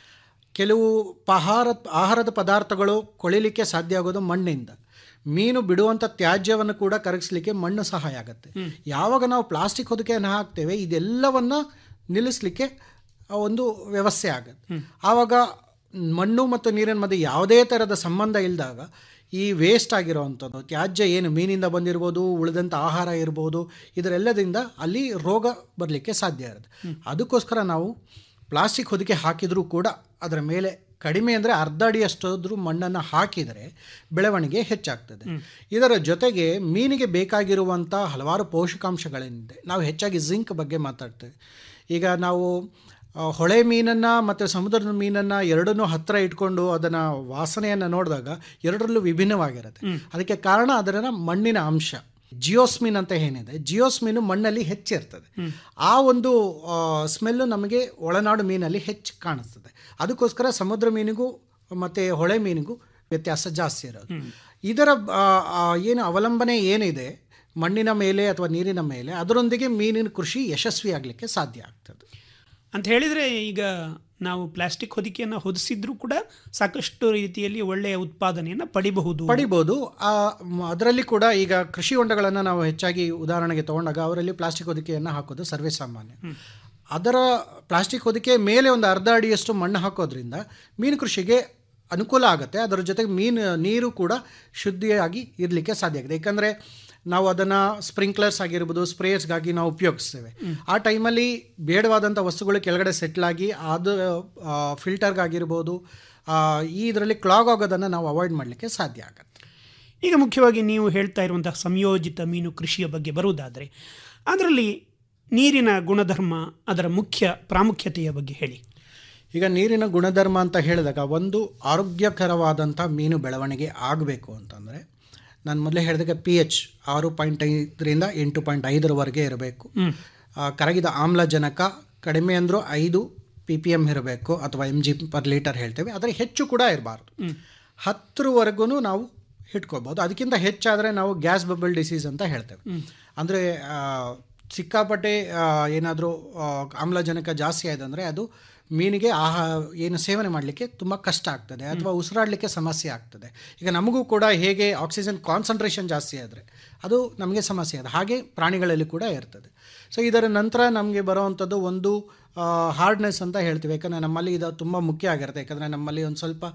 ಕೆಲವು ಆಹಾರ ಆಹಾರದ ಪದಾರ್ಥಗಳು ಕೊಳಿಲಿಕ್ಕೆ ಸಾಧ್ಯ ಆಗೋದು ಮಣ್ಣಿಂದ ಮೀನು ಬಿಡುವಂಥ ತ್ಯಾಜ್ಯವನ್ನು ಕೂಡ ಕರಗಿಸ್ಲಿಕ್ಕೆ ಮಣ್ಣು ಸಹಾಯ ಆಗುತ್ತೆ ಯಾವಾಗ ನಾವು ಪ್ಲಾಸ್ಟಿಕ್ ಹೊದಿಕೆಯನ್ನು ಹಾಕ್ತೇವೆ ಇದೆಲ್ಲವನ್ನು ನಿಲ್ಲಿಸಲಿಕ್ಕೆ ಒಂದು ವ್ಯವಸ್ಥೆ ಆಗುತ್ತೆ ಆವಾಗ ಮಣ್ಣು ಮತ್ತು ನೀರಿನ ಮಧ್ಯೆ ಯಾವುದೇ ಥರದ ಸಂಬಂಧ ಇಲ್ಲದಾಗ ಈ ವೇಸ್ಟ್ ಆಗಿರೋವಂಥದ್ದು ತ್ಯಾಜ್ಯ ಏನು ಮೀನಿಂದ ಬಂದಿರ್ಬೋದು ಉಳಿದಂಥ ಆಹಾರ ಇರ್ಬೋದು ಇದರೆಲ್ಲದಿಂದ ಅಲ್ಲಿ ರೋಗ ಬರಲಿಕ್ಕೆ ಸಾಧ್ಯ ಇರುತ್ತೆ ಅದಕ್ಕೋಸ್ಕರ ನಾವು ಪ್ಲಾಸ್ಟಿಕ್ ಹೊದಿಕೆ ಹಾಕಿದರೂ ಕೂಡ ಅದರ ಮೇಲೆ ಕಡಿಮೆ ಅಂದರೆ ಅರ್ಧ ಅಡಿಯಷ್ಟಾದರೂ ಮಣ್ಣನ್ನು ಹಾಕಿದರೆ ಬೆಳವಣಿಗೆ ಹೆಚ್ಚಾಗ್ತದೆ ಇದರ ಜೊತೆಗೆ ಮೀನಿಗೆ ಬೇಕಾಗಿರುವಂಥ ಹಲವಾರು ಪೋಷಕಾಂಶಗಳೇನಿದೆ ನಾವು ಹೆಚ್ಚಾಗಿ ಜಿಂಕ್ ಬಗ್ಗೆ ಮಾತಾಡ್ತೇವೆ ಈಗ ನಾವು ಆ, ಹೊಳೆ ಮೀನನ್ನು ಮತ್ತು ಸಮುದ್ರದ ಮೀನನ್ನು ಎರಡನ್ನೂ ಹತ್ತಿರ ಇಟ್ಕೊಂಡು ಅದನ್ನು ವಾಸನೆಯನ್ನು ನೋಡಿದಾಗ ಎರಡರಲ್ಲೂ ವಿಭಿನ್ನವಾಗಿರುತ್ತೆ ಅದಕ್ಕೆ ಕಾರಣ ಅದರ ಮಣ್ಣಿನ ಅಂಶ ಜಿಯೋಸ್ಮಿನ್ ಅಂತ ಏನಿದೆ ಜಿಯೋಸ್ಮಿನ್ ಮಣ್ಣಲ್ಲಿ ಹೆಚ್ಚಿರ್ತದೆ ಆ ಒಂದು ಸ್ಮೆಲ್ಲು ನಮಗೆ ಒಳನಾಡು ಮೀನಲ್ಲಿ ಹೆಚ್ಚು ಕಾಣಿಸ್ತದೆ ಅದಕ್ಕೋಸ್ಕರ ಸಮುದ್ರ ಮೀನಿಗೂ ಮತ್ತು ಹೊಳೆ ಮೀನಿಗೂ ವ್ಯತ್ಯಾಸ ಜಾಸ್ತಿ ಇರೋದು ಇದರ ಆ, ಆ, ಏನು ಅವಲಂಬನೆ ಏನಿದೆ ಮಣ್ಣಿನ ಮೇಲೆ ಅಥವಾ ನೀರಿನ ಮೇಲೆ ಅದರೊಂದಿಗೆ ಮೀನಿನ ಕೃಷಿ ಯಶಸ್ವಿ ಆಗಲಿಕ್ಕೆ ಸಾಧ್ಯ ಆಗ್ತದೆ ಅಂತ ಹೇಳಿದರೆ ಈಗ ನಾವು ಪ್ಲಾಸ್ಟಿಕ್ ಹೊದಿಕೆಯನ್ನು ಹೊದಿಸಿದ್ರೂ ಕೂಡ ಸಾಕಷ್ಟು ರೀತಿಯಲ್ಲಿ ಒಳ್ಳೆಯ ಉತ್ಪಾದನೆಯನ್ನು ಪಡಿಬಹುದು ಪಡಿಬೋದು ಅದರಲ್ಲಿ ಕೂಡ ಈಗ ಕೃಷಿ ಹೊಂಡಗಳನ್ನು ನಾವು ಹೆಚ್ಚಾಗಿ ಉದಾಹರಣೆಗೆ ತಗೊಂಡಾಗ ಅವರಲ್ಲಿ ಪ್ಲಾಸ್ಟಿಕ್ ಹೊದಿಕೆಯನ್ನು ಹಾಕೋದು ಸರ್ವೇ ಸಾಮಾನ್ಯ ಅದರ ಪ್ಲಾಸ್ಟಿಕ್ ಹೊದಿಕೆ ಮೇಲೆ ಒಂದು ಅರ್ಧ ಅಡಿಯಷ್ಟು ಮಣ್ಣು ಹಾಕೋದ್ರಿಂದ ಮೀನು ಕೃಷಿಗೆ ಅನುಕೂಲ ಆಗುತ್ತೆ ಅದರ ಜೊತೆಗೆ ಮೀನು ನೀರು ಕೂಡ ಶುದ್ಧಿಯಾಗಿ ಇರಲಿಕ್ಕೆ ಸಾಧ್ಯ ಆಗಿದೆ ಯಾಕಂದರೆ ನಾವು ಅದನ್ನು ಸ್ಪ್ರಿಂಕ್ಲರ್ಸ್ ಆಗಿರ್ಬೋದು ಸ್ಪ್ರೇಯರ್ಸ್ಗಾಗಿ ನಾವು ಉಪಯೋಗಿಸ್ತೇವೆ ಆ ಟೈಮಲ್ಲಿ ಬೇಡವಾದಂಥ ವಸ್ತುಗಳು ಕೆಳಗಡೆ ಸೆಟ್ಲಾಗಿ ಅದು ಫಿಲ್ಟರ್ಗಾಗಿರ್ಬೋದು ಈ ಇದರಲ್ಲಿ ಕ್ಲಾಗ್ ಆಗೋದನ್ನು ನಾವು ಅವಾಯ್ಡ್ ಮಾಡಲಿಕ್ಕೆ ಸಾಧ್ಯ ಆಗುತ್ತೆ ಈಗ ಮುಖ್ಯವಾಗಿ ನೀವು ಹೇಳ್ತಾ ಇರುವಂತಹ ಸಂಯೋಜಿತ ಮೀನು ಕೃಷಿಯ ಬಗ್ಗೆ ಬರುವುದಾದರೆ ಅದರಲ್ಲಿ ನೀರಿನ ಗುಣಧರ್ಮ ಅದರ ಮುಖ್ಯ ಪ್ರಾಮುಖ್ಯತೆಯ ಬಗ್ಗೆ ಹೇಳಿ ಈಗ ನೀರಿನ ಗುಣಧರ್ಮ ಅಂತ ಹೇಳಿದಾಗ ಒಂದು ಆರೋಗ್ಯಕರವಾದಂಥ ಮೀನು ಬೆಳವಣಿಗೆ ಆಗಬೇಕು ಅಂತಂದರೆ ನಾನು ಮೊದಲೇ ಹೇಳಿದಾಗ ಪಿ ಎಚ್ ಆರು ಪಾಯಿಂಟ್ ಐದರಿಂದ ಎಂಟು ಪಾಯಿಂಟ್ ಐದರವರೆಗೆ ಇರಬೇಕು ಆ, ಕರಗಿದ ಆಮ್ಲಜನಕ ಕಡಿಮೆ ಅಂದರೂ ಐದು ಪಿ ಪಿ ಎಮ್ ಇರಬೇಕು ಅಥವಾ ಎಮ್ ಜಿ ಪರ್ ಲೀಟರ್ ಹೇಳ್ತೇವೆ ಆದರೆ ಹೆಚ್ಚು ಕೂಡ ಇರಬಾರ್ದು ಹತ್ತರವರೆಗೂ ನಾವು ಇಟ್ಕೋಬೋದು ಅದಕ್ಕಿಂತ ಹೆಚ್ಚಾದರೆ ನಾವು ಗ್ಯಾಸ್ ಬಬಲ್ ಡಿಸೀಸ್ ಅಂತ ಹೇಳ್ತೇವೆ ಅಂದರೆ ಸಿಕ್ಕಾಪಟ್ಟೆ ಏನಾದರೂ ಆಮ್ಲಜನಕ ಜಾಸ್ತಿ ಆಯ್ತು ಅಂದರೆ ಅದು ಮೀನಿಗೆ ಆಹಾ ಏನು ಸೇವನೆ ಮಾಡಲಿಕ್ಕೆ ತುಂಬ ಕಷ್ಟ ಆಗ್ತದೆ ಅಥವಾ ಉಸಿರಾಡಲಿಕ್ಕೆ ಸಮಸ್ಯೆ ಆಗ್ತದೆ ಈಗ ನಮಗೂ ಕೂಡ ಹೇಗೆ ಆಕ್ಸಿಜನ್ ಕಾನ್ಸಂಟ್ರೇಷನ್ ಜಾಸ್ತಿ ಆದರೆ ಅದು ನಮಗೆ ಸಮಸ್ಯೆ ಅದು ಹಾಗೆ ಪ್ರಾಣಿಗಳಲ್ಲಿ ಕೂಡ ಇರ್ತದೆ ಸೊ ಇದರ ನಂತರ ನಮಗೆ ಬರೋವಂಥದ್ದು ಒಂದು ಹಾರ್ಡ್ನೆಸ್ ಅಂತ ಹೇಳ್ತೀವಿ ಯಾಕಂದರೆ ನಮ್ಮಲ್ಲಿ ಇದು ತುಂಬ ಮುಖ್ಯ ಆಗಿರುತ್ತೆ ಯಾಕಂದರೆ ನಮ್ಮಲ್ಲಿ ಒಂದು ಸ್ವಲ್ಪ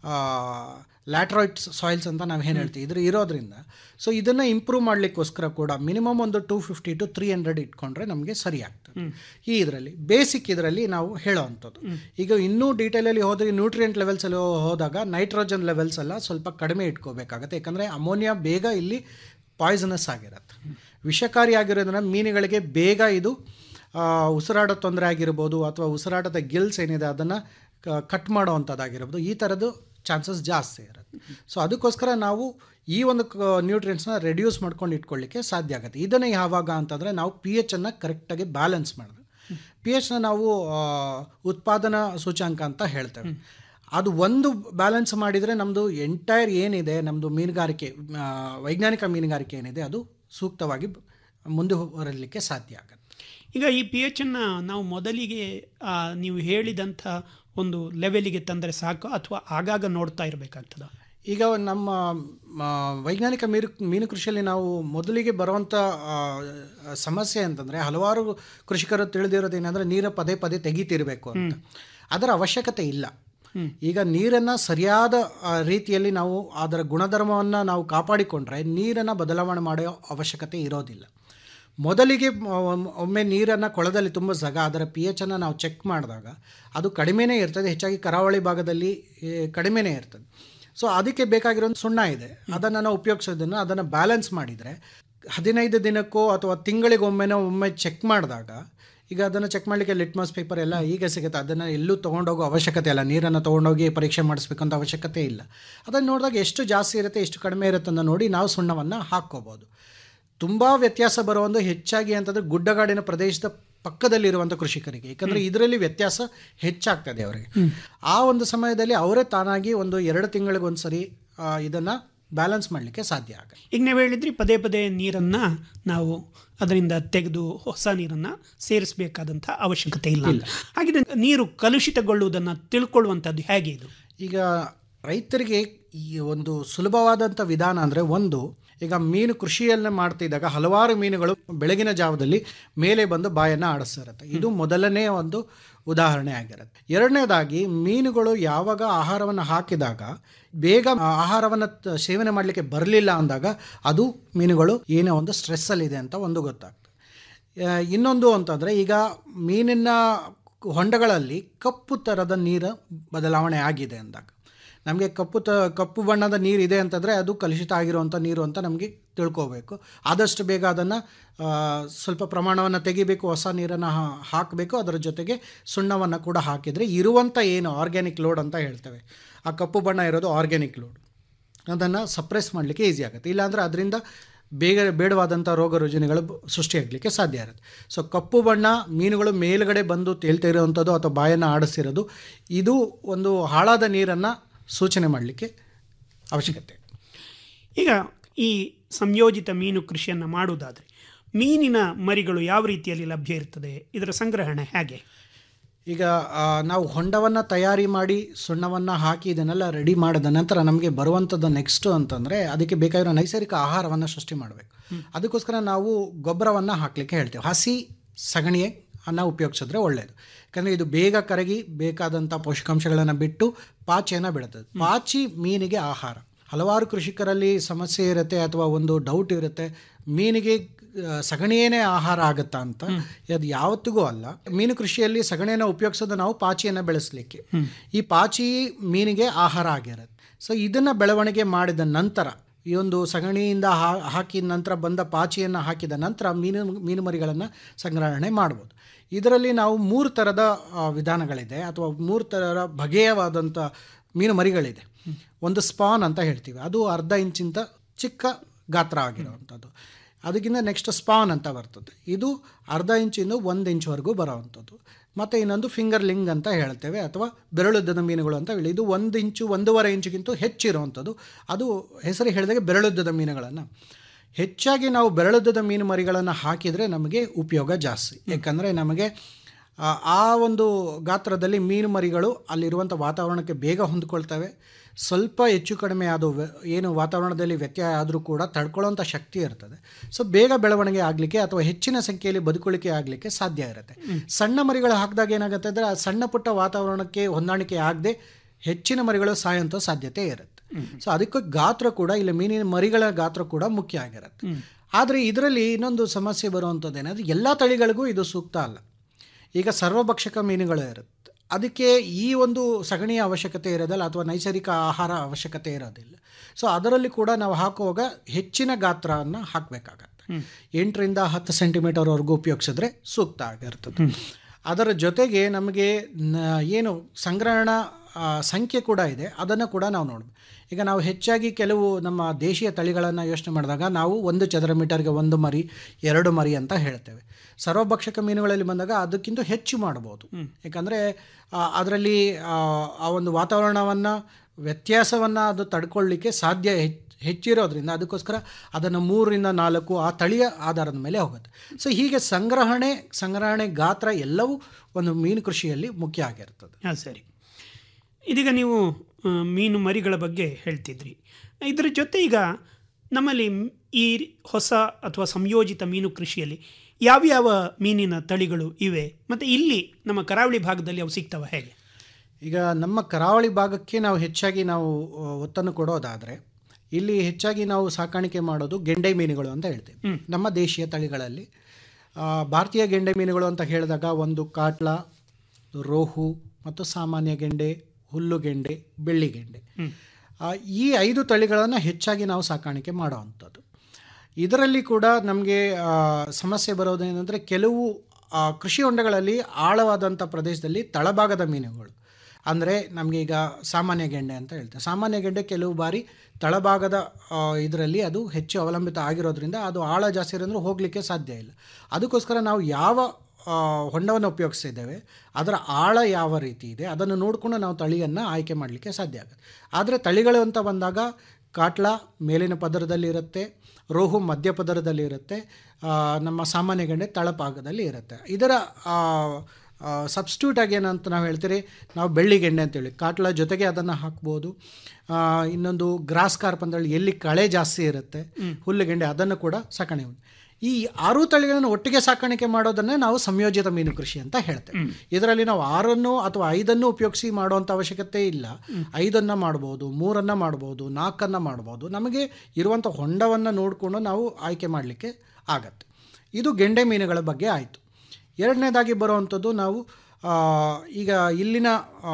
ಲ್ಯಾಟ್ರಾಯ್ಡ್ ಸಾಯಿಲ್ಸ್ ಅಂತ ನಾವು ಏನು ಹೇಳ್ತೀವಿ ಇದ್ರ ಇರೋದ್ರಿಂದ ಸೊ ಇದನ್ನು ಇಂಪ್ರೂವ್ ಮಾಡಲಿಕ್ಕೋಸ್ಕರ ಕೂಡ ಮಿನಿಮಮ್ ಒಂದು two fifty to three hundred ಇಟ್ಕೊಂಡ್ರೆ ನಮಗೆ ಸರಿ ಆಗ್ತದೆ ಈ ಇದರಲ್ಲಿ ಬೇಸಿಕ್ ಇದರಲ್ಲಿ ನಾವು ಹೇಳೋವಂಥದ್ದು ಈಗ ಇನ್ನೂ ಡೀಟೇಲಲ್ಲಿ ಹೋದರೆ ನ್ಯೂಟ್ರಿಯೆಂಟ್ ಲೆವೆಲ್ಸ್ ಅಲ್ಲಿ ಹೋದಾಗ ನೈಟ್ರೋಜನ್ ಲೆವೆಲ್ಸ್ ಎಲ್ಲ ಸ್ವಲ್ಪ ಕಡಿಮೆ ಇಟ್ಕೋಬೇಕಾಗತ್ತೆ ಯಾಕಂದರೆ ಅಮೋನಿಯಾ ಬೇಗ ಇಲ್ಲಿ ಪಾಯ್ಸನಸ್ ಆಗಿರುತ್ತೆ ವಿಷಕಾರಿ ಆಗಿರೋದ್ರಿಂದ ಮೀನುಗಳಿಗೆ ಬೇಗ ಇದು ಆ, ಉಸಿರಾಟ ತೊಂದರೆ ಆಗಿರ್ಬೋದು ಅಥವಾ ಉಸಿರಾಟದ ಗಿಲ್ಸ್ ಏನಿದೆ ಅದನ್ನು ಕಟ್ ಮಾಡೋವಂಥದ್ದಾಗಿರ್ಬೋದು ಈ ಥರದ್ದು ಚಾನ್ಸಸ್ ಜಾಸ್ತಿ ಇರುತ್ತೆ ಸೊ ಅದಕ್ಕೋಸ್ಕರ ನಾವು ಈ ಒಂದು ನ್ಯೂಟ್ರಿಯೆಂಟ್ಸ್ನ ರೆಡ್ಯೂಸ್ ಮಾಡ್ಕೊಂಡು ಇಟ್ಕೊಳ್ಳಿಕ್ಕೆ ಸಾಧ್ಯ ಆಗುತ್ತೆ ಇದನ್ನು ಯಾವಾಗ ಅಂತಂದರೆ ನಾವು ಪಿ ಎಚನ್ನು ಕರೆಕ್ಟಾಗಿ ಬ್ಯಾಲೆನ್ಸ್ ಮಾಡೋದು ಪಿ ಎಚ್ನ ನಾವು ಆ, ಉತ್ಪಾದನಾ ಸೂಚಾಂಕ ಅಂತ ಹೇಳ್ತೇವೆ ಅದು ಒಂದು ಬ್ಯಾಲೆನ್ಸ್ ಮಾಡಿದರೆ ನಮ್ಮದು ಎಂಟೈರ್ ಏನಿದೆ ನಮ್ಮದು ಮೀನುಗಾರಿಕೆ ಆ, ವೈಜ್ಞಾನಿಕ ಮೀನುಗಾರಿಕೆ ಏನಿದೆ ಅದು ಸೂಕ್ತವಾಗಿ ಮುಂದೆ ಬರಲಿಕ್ಕೆ ಸಾಧ್ಯ ಆಗುತ್ತೆ ಈಗ ಈ ಪಿ ಎಚ್ ಅನ್ನು ನಾವು ಮೊದಲಿಗೆ ಆ, ನೀವು ಹೇಳಿದಂಥ ಒಂದು ಲೆವೆಲಿಗೆ ತಂದರೆ ಸಾಕು ಅಥವಾ ಆಗಾಗ ನೋಡ್ತಾ ಇರಬೇಕಾಗ್ತದ ಈಗ ನಮ್ಮ ಆ, ವೈಜ್ಞಾನಿಕ ಮೀನು ಮೀನು ಕೃಷಿಯಲ್ಲಿ ನಾವು ಮೊದಲಿಗೆ ಬರುವಂಥ ಆ, ಸಮಸ್ಯೆ ಅಂತಂದರೆ ಹಲವಾರು ಕೃಷಿಕರು ತಿಳಿದಿರೋದು ಏನಂದರೆ ನೀರು ಪದೇ ಪದೇ ತೆಗಿತಿರಬೇಕು ಅಂತ ಅದರ ಅವಶ್ಯಕತೆ ಇಲ್ಲ ಈಗ ನೀರನ್ನು ಸರಿಯಾದ ಆ, ರೀತಿಯಲ್ಲಿ ನಾವು ಅದರ ಗುಣಧರ್ಮವನ್ನು ನಾವು ಕಾಪಾಡಿಕೊಂಡ್ರೆ ನೀರನ್ನು ಬದಲಾವಣೆ ಮಾಡೋ ಅವಶ್ಯಕತೆ ಇರೋದಿಲ್ಲ ಮೊದಲಿಗೆ ಮ- ಒಮ್ಮೆ ನೀರನ್ನು ಕೊಳದಲ್ಲಿ ತುಂಬಿಸಿದಾಗ ಅದರ ಪಿ ಎಚನ್ನು ನಾವು ಚೆಕ್ ಮಾಡಿದಾಗ ಅದು ಕಡಿಮೆನೇ ಇರ್ತದೆ ಹೆಚ್ಚಾಗಿ ಕರಾವಳಿ ಭಾಗದಲ್ಲಿ ಏ, ಕಡಿಮೆನೇ ಇರ್ತದೆ ಸೊ ಅದಕ್ಕೆ ಬೇಕಾಗಿರೋ ಒಂದು ಸುಣ್ಣ ಇದೆ ಅದನ್ನು ನಾವು ಉಪಯೋಗಿಸೋದನ್ನು ಅದನ್ನು ಬ್ಯಾಲೆನ್ಸ್ ಮಾಡಿದರೆ ಹದಿನೈದು ದಿನಕ್ಕೋ ಅಥವಾ ತಿಂಗಳಿಗೊಮ್ಮೆನೋ ಒಮ್ಮೆ ಚೆಕ್ ಮಾಡಿದಾಗ ಈಗ ಅದನ್ನು ಚೆಕ್ ಮಾಡಲಿಕ್ಕೆ ಲಿಟ್ಮಸ್ ಪೇಪರ್ ಎಲ್ಲ ಈಗ ಸಿಗುತ್ತೆ ಅದನ್ನು ಎಲ್ಲೂ ತೊಗೊಂಡೋಗೋ ಅವಶ್ಯಕತೆ ಇಲ್ಲ ನೀರನ್ನು ತೊಗೊಂಡೋಗಿ ಪರೀಕ್ಷೆ ಮಾಡಿಸ್ಬೇಕಂತ ಅವಶ್ಯಕತೆ ಇಲ್ಲ ಅದನ್ನು ನೋಡಿದಾಗ ಎಷ್ಟು ಜಾಸ್ತಿ ಇರುತ್ತೆ ಎಷ್ಟು ಕಡಿಮೆ ಇರುತ್ತೆ ಅಂತ ನೋಡಿ ನಾವು ಸುಣ್ಣವನ್ನು ಹಾಕ್ಕೋಬೋದು ತುಂಬ ವ್ಯತ್ಯಾಸ ಬರುವಂದು ಹೆಚ್ಚಾಗಿ ಅಂತಂದರೆ ಗುಡ್ಡಗಾಡಿನ ಪ್ರದೇಶದ ಪಕ್ಕದಲ್ಲಿರುವಂಥ ಕೃಷಿಕರಿಗೆ ಯಾಕಂದರೆ ಇದರಲ್ಲಿ ವ್ಯತ್ಯಾಸ ಹೆಚ್ಚಾಗ್ತದೆ ಅವರಿಗೆ ಆ ಒಂದು ಸಮಯದಲ್ಲಿ ಅವರೇ ತಾನಾಗಿ ಒಂದು ಎರಡು ತಿಂಗಳಿಗೊಂದು ಸರಿ ಇದನ್ನು ಬ್ಯಾಲೆನ್ಸ್ ಮಾಡಲಿಕ್ಕೆ ಸಾಧ್ಯ ಆಗುತ್ತೆ ಈಗ ನೀವು ಹೇಳಿದ್ರಿ ಪದೇ ಪದೇ ನೀರನ್ನು ನಾವು ಅದರಿಂದ ತೆಗೆದು ಹೊಸ ನೀರನ್ನು ಸೇರಿಸಬೇಕಾದಂಥ ಅವಶ್ಯಕತೆ ಇಲ್ಲ ಅಂತ. ಹಾಗಿದ್ರೆ ನೀರು ಕಲುಷಿತಗೊಳ್ಳುವುದನ್ನು ತಿಳ್ಕೊಳ್ಳುವಂಥದ್ದು ಹೇಗೆ ಇದು ಈಗ ರೈತರಿಗೆ ಈ ಒಂದು ಸುಲಭವಾದಂಥ ವಿಧಾನ ಅಂದರೆ ಒಂದು ಈಗ ಮೀನು ಕೃಷಿಯನ್ನ ಮಾಡ್ತಿದ್ದಾಗ ಹಲವಾರು ಮೀನುಗಳು ಬೆಳಗಿನ ಜಾವದಲ್ಲಿ ಮೇಲೆ ಬಂದು ಬಾಯನ್ನು ಆಡಿಸ್ತಿರುತ್ತೆ ಇದು ಮೊದಲನೇ ಒಂದು ಉದಾಹರಣೆ ಆಗಿರುತ್ತೆ ಎರಡನೇದಾಗಿ ಮೀನುಗಳು ಯಾವಾಗ ಆಹಾರವನ್ನು ಹಾಕಿದಾಗ ಬೇಗ ಆಹಾರವನ್ನು ತ- ಸೇವನೆ ಮಾಡಲಿಕ್ಕೆ ಬರಲಿಲ್ಲ ಅಂದಾಗ ಅದು ಮೀನುಗಳು ಏನೋ ಒಂದು ಸ್ಟ್ರೆಸ್ಸಲ್ಲಿದೆ ಅಂತ ಒಂದು ಗೊತ್ತಾಗ್ತದೆ ಆ, ಇನ್ನೊಂದು ಅಂತಂದರೆ ಈಗ ಮೀನಿನ ಹೊಂಡಗಳಲ್ಲಿ ಕಪ್ಪು ಥರದ ನೀರು ಬದಲಾವಣೆ ಆಗಿದೆ ಅಂದಾಗ ನಮಗೆ ಕಪ್ಪು ತ ಕಪ್ಪು ಬಣ್ಣದ ನೀರು ಇದೆ ಅಂತಂದರೆ ಅದು ಕಲುಷಿತ ಆಗಿರುವಂಥ ನೀರು ಅಂತ ನಮಗೆ ತಿಳ್ಕೋಬೇಕು ಆದಷ್ಟು ಬೇಗ ಅದನ್ನು ಸ್ವಲ್ಪ ಪ್ರಮಾಣವನ್ನು ತೆಗಿಬೇಕು ಹೊಸ ನೀರನ್ನು ಹಾಕಬೇಕು ಅದರ ಜೊತೆಗೆ ಸುಣ್ಣವನ್ನು ಕೂಡ ಹಾಕಿದರೆ ಇರುವಂಥ ಏನು ಆರ್ಗ್ಯಾನಿಕ್ ಲೋಡ್ ಅಂತ ಹೇಳ್ತೇವೆ ಆ ಕಪ್ಪು ಬಣ್ಣ ಇರೋದು ಆರ್ಗ್ಯಾನಿಕ್ ಲೋಡ್ ಅದನ್ನು ಸಪ್ರೆಸ್ ಮಾಡಲಿಕ್ಕೆ ಈಸಿ ಆಗುತ್ತೆ ಇಲ್ಲಾಂದರೆ ಅದರಿಂದ ಬೇಗ ಬೇಡವಾದಂಥ ರೋಗ ರುಜಿನಗಳು ಬ- ಸೃಷ್ಟಿಯಾಗಲಿಕ್ಕೆ ಸಾಧ್ಯ ಇರುತ್ತೆ ಸೊ ಕಪ್ಪು ಬಣ್ಣ ಮೀನುಗಳು ಮೇಲುಗಡೆ ಬಂದು ತೇಲ್ತಾ ಇರೋವಂಥದ್ದು ಅಥವಾ ಬಾಯನ್ನು ಆಡಿಸಿರೋದು ಇದು ಒಂದು ಹಾಳಾದ ನೀರನ್ನು ಸೂಚನೆ ಮಾಡಲಿಕ್ಕೆ ಅವಶ್ಯಕತೆ ಈಗ ಈ ಸಂಯೋಜಿತ ಮೀನು ಕೃಷಿಯನ್ನು ಮಾಡುವುದಾದರೆ ಮೀನಿನ ಮರಿಗಳು ಯಾವ ರೀತಿಯಲ್ಲಿ ಲಭ್ಯ ಇರ್ತದೆ ಇದರ ಸಂಗ್ರಹಣೆ ಹೇಗೆ ಈಗ ಆ, ನಾವು ಹೊಂಡವನ್ನು ತಯಾರಿ ಮಾಡಿ ಸುಣ್ಣವನ್ನು ಹಾಕಿ ಇದನ್ನೆಲ್ಲ ರೆಡಿ ಮಾಡಿದ ನಂತರ ನಮಗೆ ಬರುವಂಥದ್ದು ನೆಕ್ಸ್ಟು ಅಂತಂದರೆ ಅದಕ್ಕೆ ಬೇಕಾಗಿರೋ ನೈಸರ್ಗಿಕ ಆಹಾರವನ್ನು ಸೃಷ್ಟಿ ಮಾಡಬೇಕು ಅದಕ್ಕೋಸ್ಕರ ನಾವು ಗೊಬ್ಬರವನ್ನು ಹಾಕಲಿಕ್ಕೆ ಹೇಳ್ತೇವೆ ಹಸಿ ಸಗಣಿಯೇ ಅನ್ನ ಉಪಯೋಗಿಸಿದ್ರೆ ಒಳ್ಳೆಯದು ಯಾಕಂದರೆ ಇದು ಬೇಗ ಕರಗಿ ಬೇಕಾದಂಥ ಪೋಷಕಾಂಶಗಳನ್ನು ಬಿಟ್ಟು ಪಾಚಿಯನ್ನು ಬಿಡುತ್ತದೆ ಪಾಚಿ ಮೀನಿಗೆ ಆಹಾರ ಹಲವಾರು ಕೃಷಿಕರಲ್ಲಿ ಸಮಸ್ಯೆ ಇರುತ್ತೆ ಅಥವಾ ಒಂದು ಡೌಟ್ ಇರುತ್ತೆ ಮೀನಿಗೆ ಆ, ಸಗಣಿಯೇನೇ ಆಹಾರ ಆಗುತ್ತಾ ಅಂತ ಅದು ಯಾವತ್ತಿಗೂ ಅಲ್ಲ ಮೀನು ಕೃಷಿಯಲ್ಲಿ ಸಗಣಿಯನ್ನು ಉಪಯೋಗಿಸೋದು ನಾವು ಪಾಚಿಯನ್ನು ಬೆಳೆಸಲಿಕ್ಕೆ ಈ ಪಾಚಿ ಮೀನಿಗೆ ಆಹಾರ ಆಗಿರುತ್ತೆ ಸೊ ಇದನ್ನು ಬೆಳವಣಿಗೆ ಮಾಡಿದ ನಂತರ ಈ ಒಂದು ಸಗಣಿಯಿಂದ ಹಾ ಹಾಕಿದ ನಂತರ ಬಂದ ಪಾಚಿಯನ್ನು ಹಾಕಿದ ನಂತರ ಮೀನು ಮೀನು ಮರಿಗಳನ್ನು ಸಂಗ್ರಹಣೆ ಮಾಡ್ಬೋದು ಇದರಲ್ಲಿ ನಾವು ಮೂರು ಥರದ ಆ, ವಿಧಾನಗಳಿದೆ ಅಥವಾ ಮೂರು ಥರ ಬಗೆಯವಾದಂಥ ಮೀನು ಮರಿಗಳಿದೆ ಒಂದು ಸ್ಪಾನ್ ಅಂತ ಹೇಳ್ತೀವಿ ಅದು ಅರ್ಧ ಇಂಚಿಂತ ಚಿಕ್ಕ ಗಾತ್ರ ಆಗಿರುವಂಥದ್ದು ಅದಕ್ಕಿಂತ ನೆಕ್ಸ್ಟ್ ಸ್ಪಾನ್ ಅಂತ ಬರ್ತದೆ ಇದು ಅರ್ಧ ಇಂಚಿಂದ ಒಂದು ಇಂಚ್ವರೆಗೂ ಬರೋವಂಥದ್ದು ಮತ್ತು ಇನ್ನೊಂದು ಫಿಂಗರ್ ಲಿಂಗ್ ಅಂತ ಹೇಳ್ತೇವೆ ಅಥವಾ ಬೆರಳುದ್ದದ ಮೀನುಗಳು ಅಂತ ಹೇಳಿ ಇದು ಒಂದು ಇಂಚು ಒಂದೂವರೆ ಇಂಚಿಗಿಂತ ಹೆಚ್ಚಿರುವಂಥದ್ದು ಅದು ಹೆಸರು ಹೇಳಿದಾಗ ಬೆರಳುದ್ದದ ಮೀನುಗಳನ್ನು ಹೆಚ್ಚಾಗಿ ನಾವು ಬೆರಳುದ್ದದ ಮೀನು ಮರಿಗಳನ್ನು ಹಾಕಿದರೆ ನಮಗೆ ಉಪಯೋಗ ಜಾಸ್ತಿ ಯಾಕಂದರೆ ನಮಗೆ ಆ, ಆ ಒಂದು ಗಾತ್ರದಲ್ಲಿ ಮೀನು ಮರಿಗಳು ಅಲ್ಲಿರುವಂಥ ವಾತಾವರಣಕ್ಕೆ ಬೇಗ ಹೊಂದ್ಕೊಳ್ತವೆ ಸ್ವಲ್ಪ ಹೆಚ್ಚು ಕಡಿಮೆ ಅದು ವ್ಯ- ಏನು ವಾತಾವರಣದಲ್ಲಿ ವ್ಯತ್ಯಯ ಆದರೂ ಕೂಡ ತಡ್ಕೊಳ್ಳೋಂಥ ಶಕ್ತಿ ಇರ್ತದೆ ಸೊ ಬೇಗ ಬೆಳವಣಿಗೆ ಆಗಲಿಕ್ಕೆ ಅಥವಾ ಹೆಚ್ಚಿನ ಸಂಖ್ಯೆಯಲ್ಲಿ ಬದುಕುಳಿಕೆ ಆಗಲಿಕ್ಕೆ ಸಾಧ್ಯ ಇರುತ್ತೆ ಸಣ್ಣ ಮರಿಗಳು ಹಾಕಿದಾಗ ಏನಾಗುತ್ತೆ ಅಂದರೆ ಆ ಸಣ್ಣ ಪುಟ್ಟ ವಾತಾವರಣಕ್ಕೆ ಹೊಂದಾಣಿಕೆ ಆಗದೆ ಹೆಚ್ಚಿನ ಮರಿಗಳು ಸಾಯೋಂಥ ಸಾಧ್ಯತೆ ಇರುತ್ತೆ ಸೊ ಅದಕ್ಕೆ ಗಾತ್ರ ಕೂಡ ಇಲ್ಲಿ ಮೀನಿನ ಮರಿಗಳ ಗಾತ್ರ ಕೂಡ ಮುಖ್ಯ ಆಗಿರುತ್ತೆ ಆದರೆ ಇದರಲ್ಲಿ ಇನ್ನೊಂದು ಸಮಸ್ಯೆ ಬರುವಂಥದ್ದು ಏನಂದರೆ ಎಲ್ಲ ತಳಿಗಳಿಗೂ ಇದು ಸೂಕ್ತ ಅಲ್ಲ ಈಗ ಸರ್ವಭಕ್ಷಕ ಮೀನುಗಳು ಇರುತ್ತೆ ಅದಕ್ಕೆ ಈ ಒಂದು ಸಗಣಿಯ ಅವಶ್ಯಕತೆ ಇರೋದಿಲ್ಲ ಅಥವಾ ನೈಸರ್ಗಿಕ ಆಹಾರ ಅವಶ್ಯಕತೆ ಇರೋದಿಲ್ಲ ಸೊ ಅದರಲ್ಲಿ ಕೂಡ ನಾವು ಹಾಕುವಾಗ ಹೆಚ್ಚಿನ ಗಾತ್ರವನ್ನು ಹಾಕಬೇಕಾಗತ್ತೆ ಎಂಟರಿಂದ ಹತ್ತು ಸೆಂಟಿಮೀಟರ್ವರೆಗೂ ಉಪಯೋಗಿಸಿದ್ರೆ ಸೂಕ್ತ ಆಗಿರ್ತದೆ ಅದರ ಜೊತೆಗೆ ನಮಗೆ ನ- ಏನು ಸಂಗ್ರಹಣಾ ಆ, ಸಂಖ್ಯೆ ಕೂಡ ಇದೆ ಅದನ್ನು ಕೂಡ ನಾವು ನೋಡ್ಬೇಕು ಈಗ ನಾವು ಹೆಚ್ಚಾಗಿ ಕೆಲವು ನಮ್ಮ ದೇಶೀಯ ತಳಿಗಳನ್ನು ಯೋಚನೆ ಮಾಡಿದಾಗ ನಾವು ಒಂದು ಚದರ ಮೀಟರ್ಗೆ ಒಂದು ಮರಿ ಎರಡು ಮರಿ ಅಂತ ಹೇಳ್ತೇವೆ ಸರ್ವಭಕ್ಷಕ ಮೀನುಗಳಲ್ಲಿ ಬಂದಾಗ ಅದಕ್ಕಿಂತ ಹೆಚ್ಚು ಮಾಡ್ಬೋದು ಯಾಕಂದರೆ ಅದರಲ್ಲಿ ಆ ಒಂದು ವಾತಾವರಣವನ್ನು ವ್ಯತ್ಯಾಸವನ್ನು ಅದು ತಡ್ಕೊಳ್ಳಿಕ್ಕೆ ಸಾಧ್ಯ ಹೆಚ್ಚು ಹೆಚ್ಚಿರೋದ್ರಿಂದ ಅದಕ್ಕೋಸ್ಕರ ಅದನ್ನು ಮೂರರಿಂದ ನಾಲ್ಕು ಆ ತಳಿಯ ಆಧಾರದ ಮೇಲೆ ಹೋಗುತ್ತೆ ಸೊ ಹೀಗೆ ಸಂಗ್ರಹಣೆ ಸಂಗ್ರಹಣೆ ಗಾತ್ರ ಎಲ್ಲವೂ ಒಂದು ಮೀನು ಕೃಷಿಯಲ್ಲಿ ಮುಖ್ಯ ಆಗಿರ್ತದೆ ಹಾಂ ಸರಿ ಇದೀಗ ನೀವು ಆ, ಮೀನು ಮರಿಗಳ ಬಗ್ಗೆ ಹೇಳ್ತಿದ್ರಿ ಇದರ ಜೊತೆ ಈಗ ನಮ್ಮಲ್ಲಿ ಮ್- ಈ ಹೊಸ ಅಥವಾ ಸಂಯೋಜಿತ ಮೀನು ಕೃಷಿಯಲ್ಲಿ ಯಾವ್ಯಾವ ಮೀನಿನ ತಳಿಗಳು ಇವೆ ಮತ್ತು ಇಲ್ಲಿ ನಮ್ಮ ಕರಾವಳಿ ಭಾಗದಲ್ಲಿ ಅವು ಸಿಗ್ತವೆ ಹೇಗೆ ಈಗ ನಮ್ಮ ಕರಾವಳಿ ಭಾಗಕ್ಕೆ ನಾವು ಹೆಚ್ಚಾಗಿ ನಾವು ಆ, ಒತ್ತನ್ನು ಕೊಡೋದಾದರೆ ಇಲ್ಲಿ ಹೆಚ್ಚಾಗಿ ನಾವು ಸಾಕಾಣಿಕೆ ಮಾಡೋದು ಗೆಂಡೆ ಮೀನುಗಳು ಅಂತ ಹೇಳ್ತೇವೆ ನಮ್ಮ ದೇಶೀಯ ತಳಿಗಳಲ್ಲಿ ಆ, ಭಾರತೀಯ ಗೆಂಡೆ ಮೀನುಗಳು ಅಂತ ಹೇಳಿದಾಗ ಒಂದು ಕಾಟ್ಲ ರೋಹು ಮತ್ತು ಸಾಮಾನ್ಯ ಗೆಂಡೆ ಹುಲ್ಲು ಗೆಂಡೆ ಬೆಳ್ಳಿ ಗೆಂಡೆ ಆ, ಈ ಐದು ತಳಿಗಳನ್ನು ಹೆಚ್ಚಾಗಿ ನಾವು ಸಾಕಾಣಿಕೆ ಮಾಡೋವಂಥದ್ದು ಇದರಲ್ಲಿ ಕೂಡ ನಮಗೆ ಸಮಸ್ಯೆ ಬರೋದೇನೆಂದರೆ ಕೆಲವು ಆ, ಕೃಷಿ ಹೊಂಡಗಳಲ್ಲಿ ಆಳವಾದಂಥ ಪ್ರದೇಶದಲ್ಲಿ ತಳಭಾಗದ ಮೀನುಗಳು ಅಂದರೆ ನಮಗೆ ಈಗ ಸಾಮಾನ್ಯ ಗೆಂಡೆ ಅಂತ ಹೇಳ್ತೇವೆ ಸಾಮಾನ್ಯ ಗೆಂಡೆ ಕೆಲವು ಬಾರಿ ತಳಭಾಗದ ಇದರಲ್ಲಿ ಅದು ಹೆಚ್ಚು ಅವಲಂಬಿತ ಆಗಿರೋದ್ರಿಂದ ಅದು ಆಳ ಜಾಸ್ತಿ ಇರೋದ್ರೆ ಹೋಗಲಿಕ್ಕೆ ಸಾಧ್ಯ ಇಲ್ಲ ಅದಕ್ಕೋಸ್ಕರ ನಾವು ಯಾವ ಆ, ಹೊಂಡವನ್ನು ಉಪಯೋಗಿಸ್ತಿದ್ದೇವೆ ಅದರ ಆಳ ಯಾವ ರೀತಿ ಇದೆ ಅದನ್ನು ನೋಡಿಕೊಂಡು ನಾವು ತಳಿಯನ್ನು ಆಯ್ಕೆ ಮಾಡಲಿಕ್ಕೆ ಸಾಧ್ಯ ಆಗುತ್ತೆ ಆದರೆ ತಳಿಗಳು ಅಂತ ಬಂದಾಗ ಕಾಟ್ಲ ಮೇಲಿನ ಪದರದಲ್ಲಿ ಇರುತ್ತೆ ರೋಹು ಮಧ್ಯ ಪದರದಲ್ಲಿ ಇರುತ್ತೆ ಆ, ನಮ್ಮ ಸಾಮಾನ್ಯ ಗೆಂಡೆ ತಳಭಾಗದಲ್ಲಿ ಇರುತ್ತೆ ಇದರ ಸಬ್ಸ್ಟ್ಯೂಟ್ ಆಗಿ ಏನಂತ ನಾವು ಹೇಳ್ತೀರಿ ನಾವು ಬೆಳ್ಳಿ ಗೆಂಡೆ ಅಂತೇಳಿ ಕಾಟ್ಲ ಜೊತೆಗೆ ಅದನ್ನು ಹಾಕ್ಬೋದು ಆ, ಇನ್ನೊಂದು ಗ್ರಾಸ್ ಕಾರ್ಪ್ ಅಂತೇಳಿ ಎಲ್ಲಿ ಕಳೆ ಜಾಸ್ತಿ ಇರುತ್ತೆ ಹುಲ್ಲುಗೆಂಡೆ ಅದನ್ನು ಕೂಡ ಸಾಕಣೆ ಮಾಡಿ. ಈ ಆರು ತಳಿಗಳನ್ನು ಒಟ್ಟಿಗೆ ಸಾಕಾಣಿಕೆ ಮಾಡೋದನ್ನೇ ನಾವು ಸಂಯೋಜಿತ ಮೀನು ಕೃಷಿ ಅಂತ ಹೇಳ್ತೇವೆ ಇದರಲ್ಲಿ ನಾವು ಆರನ್ನು ಅಥವಾ ಐದನ್ನು ಉಪಯೋಗಿಸಿ ಮಾಡುವಂಥ ಅವಶ್ಯಕತೆ ಇಲ್ಲ ಐದನ್ನು ಮಾಡ್ಬೋದು ಮೂರನ್ನು ಮಾಡ್ಬೋದು ನಾಲ್ಕನ್ನು ಮಾಡ್ಬೋದು ನಮಗೆ ಇರುವಂಥ ಹೊಂಡವನ್ನು ನೋಡಿಕೊಂಡು ನಾವು ಆಯ್ಕೆ ಮಾಡಲಿಕ್ಕೆ ಆಗತ್ತೆ ಇದು ಗೆಂಡೆ ಮೀನುಗಳ ಬಗ್ಗೆ ಆಯಿತು ಎರಡನೇದಾಗಿ ಬರುವಂಥದ್ದು ನಾವು ಆ, ಈಗ ಇಲ್ಲಿನ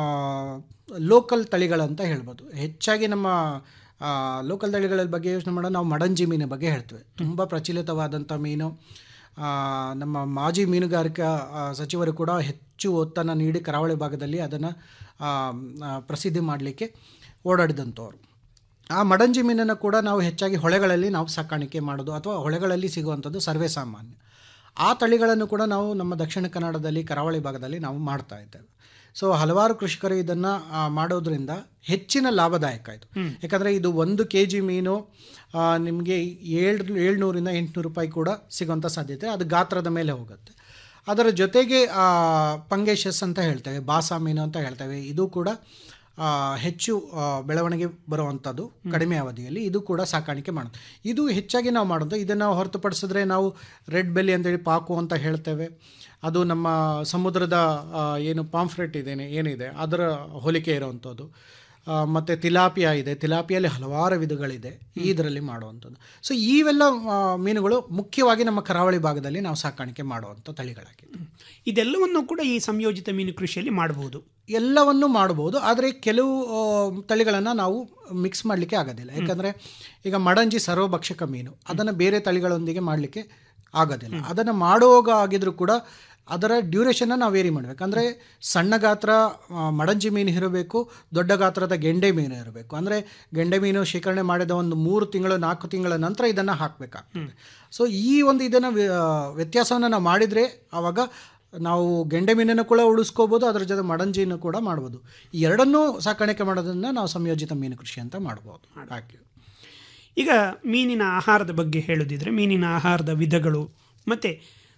ಲೋಕಲ್ ತಳಿಗಳಂತ ಹೇಳ್ಬೋದು ಹೆಚ್ಚಾಗಿ ನಮ್ಮ ಲೋಕಲ್ ತಳಿಗಳ ಬಗ್ಗೆ ಯೋಚನೆ ಮಾಡೋದು ನಾವು ಮಡಂಜಿ ಮೀನಿನ ಬಗ್ಗೆ ಹೇಳ್ತೇವೆ ತುಂಬ ಪ್ರಚಲಿತವಾದಂಥ ಮೀನು ಆ, ನಮ್ಮ ಮಾಜಿ ಮೀನುಗಾರಿಕಾ ಆ, ಸಚಿವರು ಕೂಡ ಹೆಚ್ಚು ಒತ್ತನ್ನು ನೀಡಿ ಕರಾವಳಿ ಭಾಗದಲ್ಲಿ ಅದನ್ನು ಪ್ರಸಿದ್ಧಿ ಮಾಡಲಿಕ್ಕೆ ಓಡಾಡಿದಂಥವ್ರು ಆ ಮಡಂಜಿ ಮೀನನ್ನು ಕೂಡ ನಾವು ಹೆಚ್ಚಾಗಿ ಹೊಳೆಗಳಲ್ಲಿ ನಾವು ಸಾಕಾಣಿಕೆ ಮಾಡೋದು ಅಥವಾ ಹೊಳೆಗಳಲ್ಲಿ ಸಿಗುವಂಥದ್ದು ಸರ್ವೇ ಸಾಮಾನ್ಯ ಆ ತಳಿಗಳನ್ನು ಕೂಡ ನಾವು ನಮ್ಮ ದಕ್ಷಿಣ ಕನ್ನಡದಲ್ಲಿ ಕರಾವಳಿ ಭಾಗದಲ್ಲಿ ನಾವು ಮಾಡ್ತಾ ಇದ್ದೇವೆ ಸೊ ಹಲವಾರು ಕೃಷಿಕರು ಇದನ್ನು ಮಾಡೋದ್ರಿಂದ ಹೆಚ್ಚಿನ ಲಾಭದಾಯಕ ಇದು ಯಾಕಂದರೆ ಇದು ಒಂದು ಕೆ ಜಿ ಮೀನು ನಿಮಗೆ ಏಳು ಏಳ್ನೂರಿಂದ ಎಂಟುನೂರು ರೂಪಾಯಿ ಕೂಡ ಸಿಗೋಂಥ ಸಾಧ್ಯತೆ ಅದು ಗಾತ್ರದ ಮೇಲೆ ಹೋಗುತ್ತೆ ಅದರ ಜೊತೆಗೆ ಪಂಗೇಶಸ್ ಅಂತ ಹೇಳ್ತೇವೆ ಬಾಸಾ ಮೀನು ಅಂತ ಹೇಳ್ತೇವೆ ಇದು ಕೂಡ ಆ, ಹೆಚ್ಚು ಆ, ಬೆಳವಣಿಗೆ ಬರುವಂಥದ್ದು ಕಡಿಮೆ ಅವಧಿಯಲ್ಲಿ ಇದು ಕೂಡ ಸಾಕಾಣಿಕೆ ಮಾಡೋದು ಇದು ಹೆಚ್ಚಾಗಿ ನಾವು ಮಾಡೋದು ಇದನ್ನು ಹೊರತುಪಡಿಸಿದ್ರೆ ನಾವು ರೆಡ್ ಬೆಲ್ಲಿ ಅಂತೇಳಿ ಪಾಕು ಅಂತ ಹೇಳ್ತೇವೆ ಅದು ನಮ್ಮ ಸಮುದ್ರದ ಆ, ಏನು ಪಾಂಫ್ರೆಟ್ ಇದೇನೆ ಏನಿದೆ ಅದರ ಹೋಲಿಕೆ ಇರುವಂಥದ್ದು ಮತ್ತು ತಿಲಾಪಿಯಾ ಇದೆ ತಿಲಾಪಿಯಲ್ಲಿ ಹಲವಾರು ವಿಧಗಳಿದೆ ಇದರಲ್ಲಿ ಮಾಡುವಂಥದ್ದು ಸೊ ಇವೆಲ್ಲ ಆ, ಮೀನುಗಳು ಮುಖ್ಯವಾಗಿ ನಮ್ಮ ಕರಾವಳಿ ಭಾಗದಲ್ಲಿ ನಾವು ಸಾಕಾಣಿಕೆ ಮಾಡುವಂಥ ತಳಿಗಳಾಗಿದೆ ಇದೆಲ್ಲವನ್ನು ಕೂಡ ಈ ಸಂಯೋಜಿತ ಮೀನು ಕೃಷಿಯಲ್ಲಿ ಮಾಡಬಹುದು ಎಲ್ಲವನ್ನೂ ಮಾಡ್ಬೋದು ಆದರೆ ಕೆಲವು ತಳಿಗಳನ್ನು ನಾವು ಮಿಕ್ಸ್ ಮಾಡಲಿಕ್ಕೆ ಆಗೋದಿಲ್ಲ ಯಾಕಂದರೆ ಈಗ ಮಡಂಜಿ ಸರ್ವಭಕ್ಷಕ ಮೀನು ಅದನ್ನು ಬೇರೆ ತಳಿಗಳೊಂದಿಗೆ ಮಾಡಲಿಕ್ಕೆ ಆಗೋದಿಲ್ಲ ಅದನ್ನು ಮಾಡುವಾಗ ಆಗಿದ್ರೂ ಕೂಡ ಅದರ ಡ್ಯೂರೇಷನ್ನ ನಾವು ವೇರಿ ಮಾಡಬೇಕು ಅಂದರೆ ಸಣ್ಣ ಗಾತ್ರ ಆ, ಮಡಂಜಿ ಮೀನು ಇರಬೇಕು ದೊಡ್ಡ ಗಾತ್ರದ ಗೆಂಡೆ ಮೀನು ಇರಬೇಕು ಅಂದರೆ ಗೆಂಡೆ ಮೀನು ಶೇಖರಣೆ ಮಾಡಿದ ಒಂದು ಮೂರು ತಿಂಗಳು ನಾಲ್ಕು ತಿಂಗಳ ನಂತರ ಇದನ್ನು ಹಾಕಬೇಕಾಗ್ತದೆ ಸೊ ಈ ಒಂದು ಇದನ್ನು ವ್ಯತ್ಯಾಸವನ್ನು ನಾವು ಮಾಡಿದರೆ ಆವಾಗ ನಾವು ಗೆಂಡೆ ಮೀನನ್ನು ಕೂಡ ಉಳಿಸ್ಕೋಬೋದು ಅದರ ಜೊತೆ ಮಡಂಜಿಯನ್ನು ಕೂಡ ಮಾಡ್ಬೋದು ಈ ಎರಡನ್ನೂ ಸಾಕಾಣಿಕೆ ಮಾಡೋದನ್ನು ನಾವು ಸಂಯೋಜಿತ ಮೀನು ಕೃಷಿ ಅಂತ ಮಾಡ್ಬೋದು ಹಾಗೆ ಈಗ ಮೀನಿನ ಆಹಾರದ ಬಗ್ಗೆ ಹೇಳೋದಿದ್ರೆ ಮೀನಿನ ಆಹಾರದ ವಿಧಗಳು ಮತ್ತು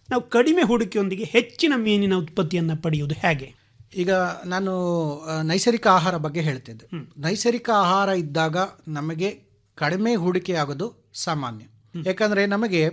ನಾವು ಕಡಿಮೆ ಹೂಡಿಕೆಯೊಂದಿಗೆ ಹೆಚ್ಚಿನ ಮೀನಿನ ಉತ್ಪತ್ತಿಯನ್ನು ಪಡೆಯುವುದು ಹೇಗೆ ಈಗ ನಾನು ಆ, ನೈಸರ್ಗಿಕ ಆಹಾರ ಬಗ್ಗೆ ಹೇಳ್ತಿದ್ದೆ ನೈಸರ್ಗಿಕ ಆಹಾರ ಇದ್ದಾಗ ನಮಗೆ ಕಡಿಮೆ ಹೂಡಿಕೆ ಆಗೋದು ಸಾಮಾನ್ಯ ಯಾಕಂದರೆ ನಮಗೆ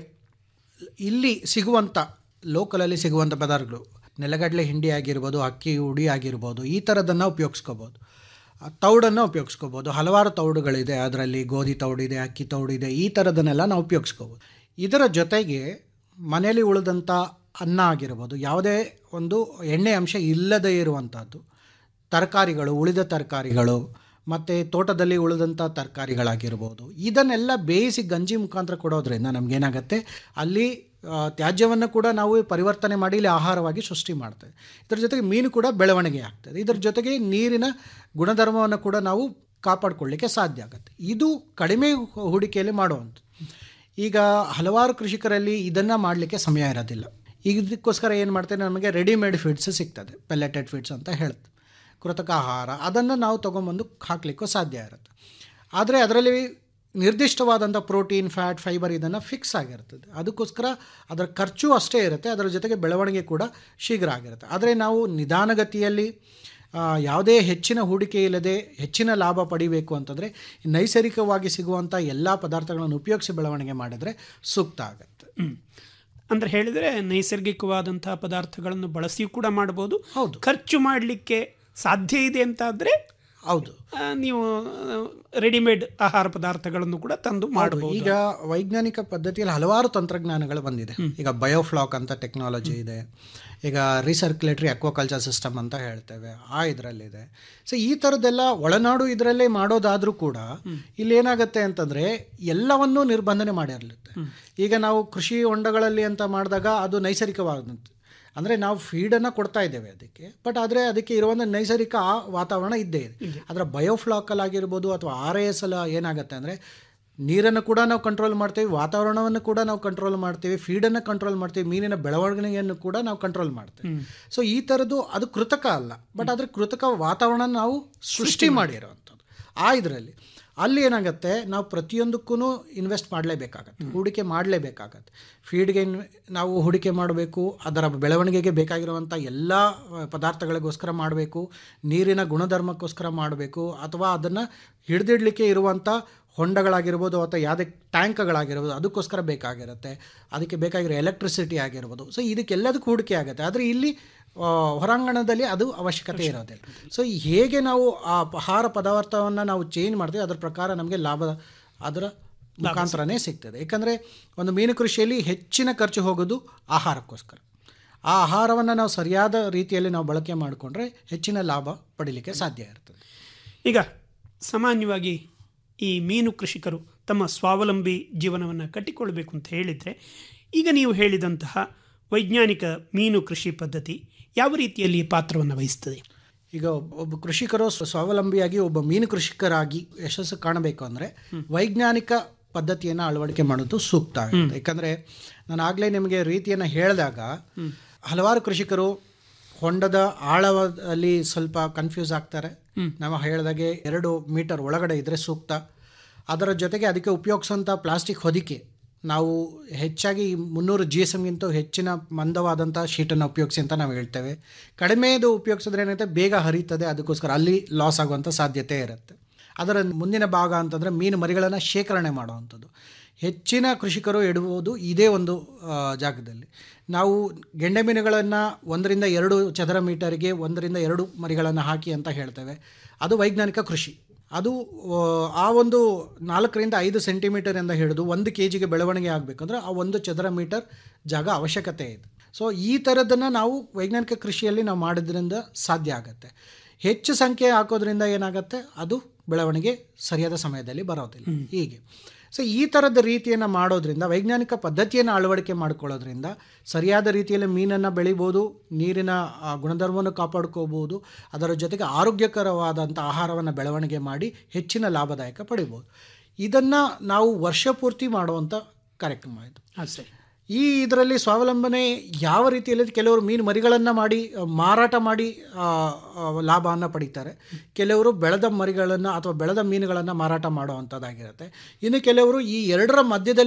ಇಲ್ಲಿ ಸಿಗುವಂಥ ಲೋಕಲಲ್ಲಿ ಸಿಗುವಂಥ ಪದಾರ್ಥಗಳು ನೆಲಗಡಲೆ ಹಿಂಡಿ ಆಗಿರ್ಬೋದು ಅಕ್ಕಿ ಹುಡಿ ಆಗಿರ್ಬೋದು ಈ ಥರದನ್ನು ಉಪಯೋಗಿಸ್ಕೋಬೋದು ಆ ತೌಡನ್ನು ಉಪಯೋಗಿಸ್ಕೋಬೋದು ಹಲವಾರು ತೌಡುಗಳಿದೆ ಅದರಲ್ಲಿ ಗೋಧಿ ತೌಡಿದೆ ಅಕ್ಕಿ ತೌಡಿದೆ ಈ ಥರದನ್ನೆಲ್ಲ ನಾವು ಉಪಯೋಗಿಸ್ಕೋಬೋದು ಇದರ ಜೊತೆಗೆ ಮನೆಯಲ್ಲಿ ಉಳಿದಂಥ ಅನ್ನ ಆಗಿರ್ಬೋದು ಯಾವುದೇ ಒಂದು ಎಣ್ಣೆ ಅಂಶ ಇಲ್ಲದೇ ಇರುವಂಥದ್ದು ತರಕಾರಿಗಳು ಉಳಿದ ತರಕಾರಿಗಳು ಮತ್ತು ತೋಟದಲ್ಲಿ ಉಳಿದಂಥ ತರಕಾರಿಗಳಾಗಿರ್ಬೋದು ಇದನ್ನೆಲ್ಲ ಬೇಯಿಸಿ ಗಂಜಿ ಮುಖಾಂತರ ಕೊಡೋದ್ರಿಂದ ನಮಗೇನಾಗತ್ತೆ ಅಲ್ಲಿ ಆ, ತ್ಯಾಜ್ಯವನ್ನು ಕೂಡ ನಾವು ಪರಿವರ್ತನೆ ಮಾಡಿ ಇಲ್ಲಿ ಆಹಾರವಾಗಿ ಸೃಷ್ಟಿ ಮಾಡ್ತೇವೆ ಇದರ ಜೊತೆಗೆ ಮೀನು ಕೂಡ ಬೆಳವಣಿಗೆ ಆಗ್ತದೆ ಇದರ ಜೊತೆಗೆ ನೀರಿನ ಗುಣಧರ್ಮವನ್ನು ಕೂಡ ನಾವು ಕಾಪಾಡಿಕೊಳ್ಳಿಕ್ಕೆ ಸಾಧ್ಯ ಆಗುತ್ತೆ ಇದು ಕಡಿಮೆ ಹೂಡಿಕೆಯಲ್ಲಿ ಮಾಡುವಂಥದ್ದು ಈಗ ಹಲವಾರು ಕೃಷಿಕರಲ್ಲಿ ಇದನ್ನು ಮಾಡಲಿಕ್ಕೆ ಸಮಯ ಇರೋದಿಲ್ಲ ಈಗ ಇದಕ್ಕೋಸ್ಕರ ಏನು ಮಾಡ್ತೇವೆ ನಮಗೆ ರೆಡಿಮೇಡ್ ಫೀಡ್ಸ್ ಸಿಗ್ತದೆ ಪೆಲೆಟೆಡ್ ಫೀಡ್ಸ್ ಅಂತ ಹೇಳುತ್ತೆ ಕೃತಕ ಆಹಾರ ಅದನ್ನು ನಾವು ತೊಗೊಂಬಂದು ಹಾಕಲಿಕ್ಕೂ ಸಾಧ್ಯ ಇರುತ್ತೆ ಆದರೆ ಅದರಲ್ಲಿ ನಿರ್ದಿಷ್ಟವಾದಂಥ ಪ್ರೋಟೀನ್ ಫ್ಯಾಟ್ ಫೈಬರ್ ಇದನ್ನು ಫಿಕ್ಸ್ ಆಗಿರ್ತದೆ ಅದಕ್ಕೋಸ್ಕರ ಅದರ ಖರ್ಚು ಅಷ್ಟೇ ಇರುತ್ತೆ ಅದರ ಜೊತೆಗೆ ಬೆಳವಣಿಗೆ ಕೂಡ ಶೀಘ್ರ ಆಗಿರುತ್ತೆ ಆದರೆ ನಾವು ನಿಧಾನಗತಿಯಲ್ಲಿ ಆ, ಯಾವುದೇ ಹೆಚ್ಚಿನ ಹೂಡಿಕೆ ಇಲ್ಲದೆ ಹೆಚ್ಚಿನ ಲಾಭ ಪಡಿಬೇಕು ಅಂತಂದರೆ ನೈಸರ್ಗಿಕವಾಗಿ ಸಿಗುವಂಥ ಎಲ್ಲ ಪದಾರ್ಥಗಳನ್ನು ಉಪಯೋಗಿಸಿ ಬೆಳವಣಿಗೆ ಮಾಡಿದರೆ ಸೂಕ್ತ ಆಗುತ್ತೆ ಹ್ಮ್. ಅಂದ್ರೆ ಹೇಳಿದರೆ ನೈಸರ್ಗಿಕವಾದಂತಹ ಪದಾರ್ಥಗಳನ್ನು ಬಳಸಿ ಕೂಡ ಮಾಡಬಹುದು ಹೌದು ಖರ್ಚು ಮಾಡಲಿಕ್ಕೆ ಸಾಧ್ಯ ಇದೆ ಅಂತಾದ್ರೆ ಹೌದು ಆ, ನೀವು ರೆಡಿಮೇಡ್ ಆಹಾರ ಪದಾರ್ಥಗಳನ್ನು ಕೂಡ ತಂದು ಮಾಡಬಹುದು ಈಗ ವೈಜ್ಞಾನಿಕ ಪದ್ಧತಿಯಲ್ಲಿ ಹಲವಾರು ತಂತ್ರಜ್ಞಾನಗಳು ಬಂದಿದೆ ಈಗ ಬಯೋಫ್ಲಾಕ್ ಅಂತ ಟೆಕ್ನಾಲಜಿ ಇದೆ ಈಗ ರೀಸರ್ಕ್ಯುಲೇಟರಿ ಅಕ್ವಾಕಲ್ಚರ್ ಸಿಸ್ಟಮ್ ಅಂತ ಹೇಳ್ತೇವೆ ಆ ಇದರಲ್ಲಿದೆ ಸೊ ಈ ಥರದ್ದೆಲ್ಲ ಒಳನಾಡು ಇದರಲ್ಲೇ ಮಾಡೋದಾದರೂ ಕೂಡ ಇಲ್ಲಿ ಏನಾಗುತ್ತೆ ಅಂತಂದರೆ ಎಲ್ಲವನ್ನೂ ನಿರ್ಬಂಧನೆ ಮಾಡಿರಲಿರುತ್ತೆ ಈಗ ನಾವು ಕೃಷಿ ಹೊಂಡಗಳಲ್ಲಿ ಅಂತ ಮಾಡಿದಾಗ ಅದು ನೈಸರ್ಗಿಕವಾದಂಥ ಅಂದರೆ ನಾವು ಫೀಡನ್ನು ಕೊಡ್ತಾ ಇದ್ದೇವೆ ಅದಕ್ಕೆ ಬಟ್ ಆದರೆ ಅದಕ್ಕೆ ಇರುವಂಥ ನೈಸರ್ಗಿಕ ಆ ವಾತಾವರಣ ಇದ್ದೇ ಇದೆ ಅದರ ಬಯೋಫ್ಲಾಕಲ್ ಆಗಿರ್ಬೋದು ಅಥವಾ ಆರ್ ಎ ಎಸ್ ಎಲ್ಲ ಏನಾಗುತ್ತೆ ಅಂದರೆ ನೀರನ್ನು ಕೂಡ ನಾವು ಕಂಟ್ರೋಲ್ ಮಾಡ್ತೀವಿ ವಾತಾವರಣವನ್ನು ಕೂಡ ನಾವು ಕಂಟ್ರೋಲ್ ಮಾಡ್ತೀವಿ ಫೀಡನ್ನು ಕಂಟ್ರೋಲ್ ಮಾಡ್ತೀವಿ ಮೀನಿನ ಬೆಳವಣಿಗೆಯನ್ನು ಕೂಡ ನಾವು ಕಂಟ್ರೋಲ್ ಮಾಡ್ತೀವಿ ಸೊ ಈ ಥರದ್ದು ಅದು ಕೃತಕ ಅಲ್ಲ ಬಟ್ ಆದರೆ ಕೃತಕ ವಾತಾವರಣ ನಾವು ಸೃಷ್ಟಿ ಮಾಡಿರೋವಂಥದ್ದು ಆ ಇದರಲ್ಲಿ ಅಲ್ಲಿ ಏನಾಗುತ್ತೆ ನಾವು ಪ್ರತಿಯೊಂದಕ್ಕೂ ಇನ್ವೆಸ್ಟ್ ಮಾಡಲೇಬೇಕಾಗತ್ತೆ ಹೂಡಿಕೆ ಮಾಡಲೇಬೇಕಾಗತ್ತೆ ಫೀಡ್ಗೆ ಇನ್ ನಾವು ಹೂಡಿಕೆ ಮಾಡಬೇಕು ಅದರ ಬೆಳವಣಿಗೆಗೆ ಬೇಕಾಗಿರುವಂಥ ಎಲ್ಲ ಆ, ಪದಾರ್ಥಗಳಿಗೋಸ್ಕರ ಮಾಡಬೇಕು ನೀರಿನ ಗುಣಧರ್ಮಕ್ಕೋಸ್ಕರ ಮಾಡಬೇಕು ಅಥವಾ ಅದನ್ನು ಹಿಡಿದಿಡ್ಲಿಕ್ಕೆ ಇರುವಂಥ ಹೊಂಡಗಳಾಗಿರ್ಬೋದು ಅಥವಾ ಯಾವುದೇ ಟ್ಯಾಂಕ್ಗಳಾಗಿರ್ಬೋದು ಅದಕ್ಕೋಸ್ಕರ ಬೇಕಾಗಿರುತ್ತೆ ಅದಕ್ಕೆ ಬೇಕಾಗಿರೋ ಎಲೆಕ್ಟ್ರಿಸಿಟಿ ಆಗಿರ್ಬೋದು ಸೊ ಇದಕ್ಕೆಲ್ಲದಕ್ಕೂ ಹೂಡಿಕೆ ಆಗುತ್ತೆ ಆದರೆ ಇಲ್ಲಿ ಆ, ಹೊರಾಂಗಣದಲ್ಲಿ ಅದು ಅವಶ್ಯಕತೆ ಇರೋದಿಲ್ಲ ಸೊ ಹೇಗೆ ನಾವು ಆ ಆಹಾರ ಪದಾರ್ಥವನ್ನು ನಾವು ಚೇಂಜ್ ಮಾಡ್ತೀವಿ ಅದರ ಪ್ರಕಾರ ನಮಗೆ ಲಾಭ ಅದರ ಮುಖಾಂತರನೇ ಸಿಗ್ತದೆ ಯಾಕಂದರೆ ಒಂದು ಮೀನು ಕೃಷಿಯಲ್ಲಿ ಹೆಚ್ಚಿನ ಖರ್ಚು ಹೋಗೋದು ಆಹಾರಕ್ಕೋಸ್ಕರ ಆ ಆಹಾರವನ್ನು ನಾವು ಸರಿಯಾದ ರೀತಿಯಲ್ಲಿ ನಾವು ಬಳಕೆ ಮಾಡಿಕೊಂಡ್ರೆ ಹೆಚ್ಚಿನ ಲಾಭ ಪಡೀಲಿಕ್ಕೆ ಸಾಧ್ಯ ಇರ್ತದೆ ಈಗ ಸಾಮಾನ್ಯವಾಗಿ ಈ ಮೀನು ಕೃಷಿಕರು ತಮ್ಮ ಸ್ವಾವಲಂಬಿ ಜೀವನವನ್ನು ಕಟ್ಟಿಕೊಳ್ಬೇಕು ಅಂತ ಹೇಳಿದರೆ ಈಗ ನೀವು ಹೇಳಿದಂತಹ ವೈಜ್ಞಾನಿಕ ಮೀನು ಕೃಷಿ ಪದ್ಧತಿ ಯಾವ ರೀತಿಯಲ್ಲಿ ಪಾತ್ರವನ್ನು ವಹಿಸ್ತದೆ ಈಗ ಒಬ್ಬ- ಒಬ್ಬ ಕೃಷಿಕರು ಸ್ವ- ಸ್ವಾವಲಂಬಿಯಾಗಿ ಒಬ್ಬ ಮೀನು ಕೃಷಿಕರಾಗಿ ಯಶಸ್ಸು ಕಾಣಬೇಕು ಅಂದರೆ ವೈಜ್ಞಾನಿಕ ಪದ್ಧತಿಯನ್ನು ಅಳವಡಿಕೆ ಮಾಡೋದು ಸೂಕ್ತ ಆಗುತ್ತೆ ಯಾಕಂದರೆ ನಾನು ಆಗಲೇ ನಿಮಗೆ ರೀತಿಯನ್ನು ಹೇಳಿದಾಗ ಹಲವಾರು ಕೃಷಿಕರು ಹೊಂಡದ ಆಳದಲ್ಲಿ ಸ್ವಲ್ಪ ಕನ್ಫ್ಯೂಸ್ ಆಗ್ತಾರೆ ನಾವು ಹೇಳಿದಾಗೆ ಎರಡು ಮೀಟರ್ ಒಳಗಡೆ ಇದ್ದರೆ ಸೂಕ್ತ ಅದರ ಜೊತೆಗೆ ಅದಕ್ಕೆ ಉಪಯೋಗಿಸೋಂಥ ಪ್ಲಾಸ್ಟಿಕ್ ಹೊದಿಕೆ ನಾವು ಹೆಚ್ಚಾಗಿ ಮುನ್ನೂರು ಜಿ ಎಸ್ ಎಮ್ಗಿಂತ ಹೆಚ್ಚಿನ ಮಂದವಾದಂಥ ಶೀಟನ್ನು ಉಪಯೋಗಿಸಿ ಅಂತ ನಾವು ಹೇಳ್ತೇವೆ ಕಡಿಮೆದು ಉಪಯೋಗಿಸಿದ್ರೆ ಏನಾಗುತ್ತೆ ಬೇಗ ಹರಿತದೆ ಅದಕ್ಕೋಸ್ಕರ ಅಲ್ಲಿ ಲಾಸ್ ಆಗುವಂಥ ಸಾಧ್ಯತೆ ಇರುತ್ತೆ ಅದರ ಮುಂದಿನ ಭಾಗ ಅಂತಂದರೆ ಮೀನು ಮರಿಗಳನ್ನು ಶೇಖರಣೆ ಮಾಡುವಂಥದ್ದು ಹೆಚ್ಚಿನ ಕೃಷಿಕರು ಇಡುವುದು ಇದೇ ಒಂದು ಆ, ಜಾಗದಲ್ಲಿ ನಾವು ಗೆಂಡೆ ಮೀನುಗಳನ್ನು ಒಂದರಿಂದ ಎರಡು ಚದರ ಮೀಟರ್ಗೆ ಒಂದರಿಂದ ಎರಡು ಮರಿಗಳನ್ನು ಹಾಕಿ ಅಂತ ಹೇಳ್ತೇವೆ ಅದು ವೈಜ್ಞಾನಿಕ ಕೃಷಿ ಅದು ಆ, ಆ ಒಂದು ನಾಲ್ಕರಿಂದ ಐದು ಸೆಂಟಿಮೀಟರ್ ಇಂದ ಹಿಡಿದು ಒಂದು ಕೆ ಜಿಗೆ ಬೆಳವಣಿಗೆ ಆಗಬೇಕಂದ್ರೆ ಆ ಒಂದು ಚದರ ಮೀಟರ್ ಜಾಗ ಅವಶ್ಯಕತೆ ಇದೆ ಸೊ ಈ ಥರದನ್ನು ನಾವು ವೈಜ್ಞಾನಿಕ ಕೃಷಿಯಲ್ಲಿ ನಾವು ಮಾಡೋದ್ರಿಂದ ಸಾಧ್ಯ ಆಗುತ್ತೆ ಹೆಚ್ಚು ಸಂಖ್ಯೆ ಹಾಕೋದ್ರಿಂದ ಏನಾಗುತ್ತೆ ಅದು ಬೆಳವಣಿಗೆ ಸರಿಯಾದ ಸಮಯದಲ್ಲಿ ಬರೋದಿಲ್ಲ ಹೀಗೆ ಸೊ ಈ ಥರದ ರೀತಿಯನ್ನು ಮಾಡೋದ್ರಿಂದ ವೈಜ್ಞಾನಿಕ ಪದ್ಧತಿಯನ್ನು ಅಳವಡಿಕೆ ಮಾಡ್ಕೊಳ್ಳೋದ್ರಿಂದ ಸರಿಯಾದ ರೀತಿಯಲ್ಲಿ ಮೀನನ್ನು ಬೆಳಿಬೋದು ನೀರಿನ ಆ, ಗುಣಧರ್ಮವನ್ನು ಕಾಪಾಡ್ಕೋಬೋದು ಅದರ ಜೊತೆಗೆ ಆರೋಗ್ಯಕರವಾದಂಥ ಆಹಾರವನ್ನು ಬೆಳವಣಿಗೆ ಮಾಡಿ ಹೆಚ್ಚಿನ ಲಾಭದಾಯಕ ಪಡಿಬೋದು ಇದನ್ನು ನಾವು ವರ್ಷ ಪೂರ್ತಿ ಮಾಡುವಂಥ ಕಾರ್ಯಕ್ರಮ ಇದು ಹಾಂ ಸರಿ ಈ ಇದರಲ್ಲಿ ಸ್ವಾವಲಂಬನೆ ಯಾವ ರೀತಿಯಲ್ಲಿ ಕೆಲವರು ಮೀನು ಮರಿಗಳನ್ನು ಮಾಡಿ ಆ, ಮಾರಾಟ ಮಾಡಿ ಆ, ಆ, ಲಾಭವನ್ನು ಪಡಿತಾರೆ ಕೆಲವರು ಬೆಳೆದ ಮರಿಗಳನ್ನು ಅಥವಾ ಬೆಳೆದ ಮೀನುಗಳನ್ನು ಮಾರಾಟ ಮಾಡುವಂಥದ್ದಾಗಿರುತ್ತೆ ಇನ್ನು ಕೆಲವರು ಈ ಎರಡರ ಮಧ್ಯದಲ್ಲೂ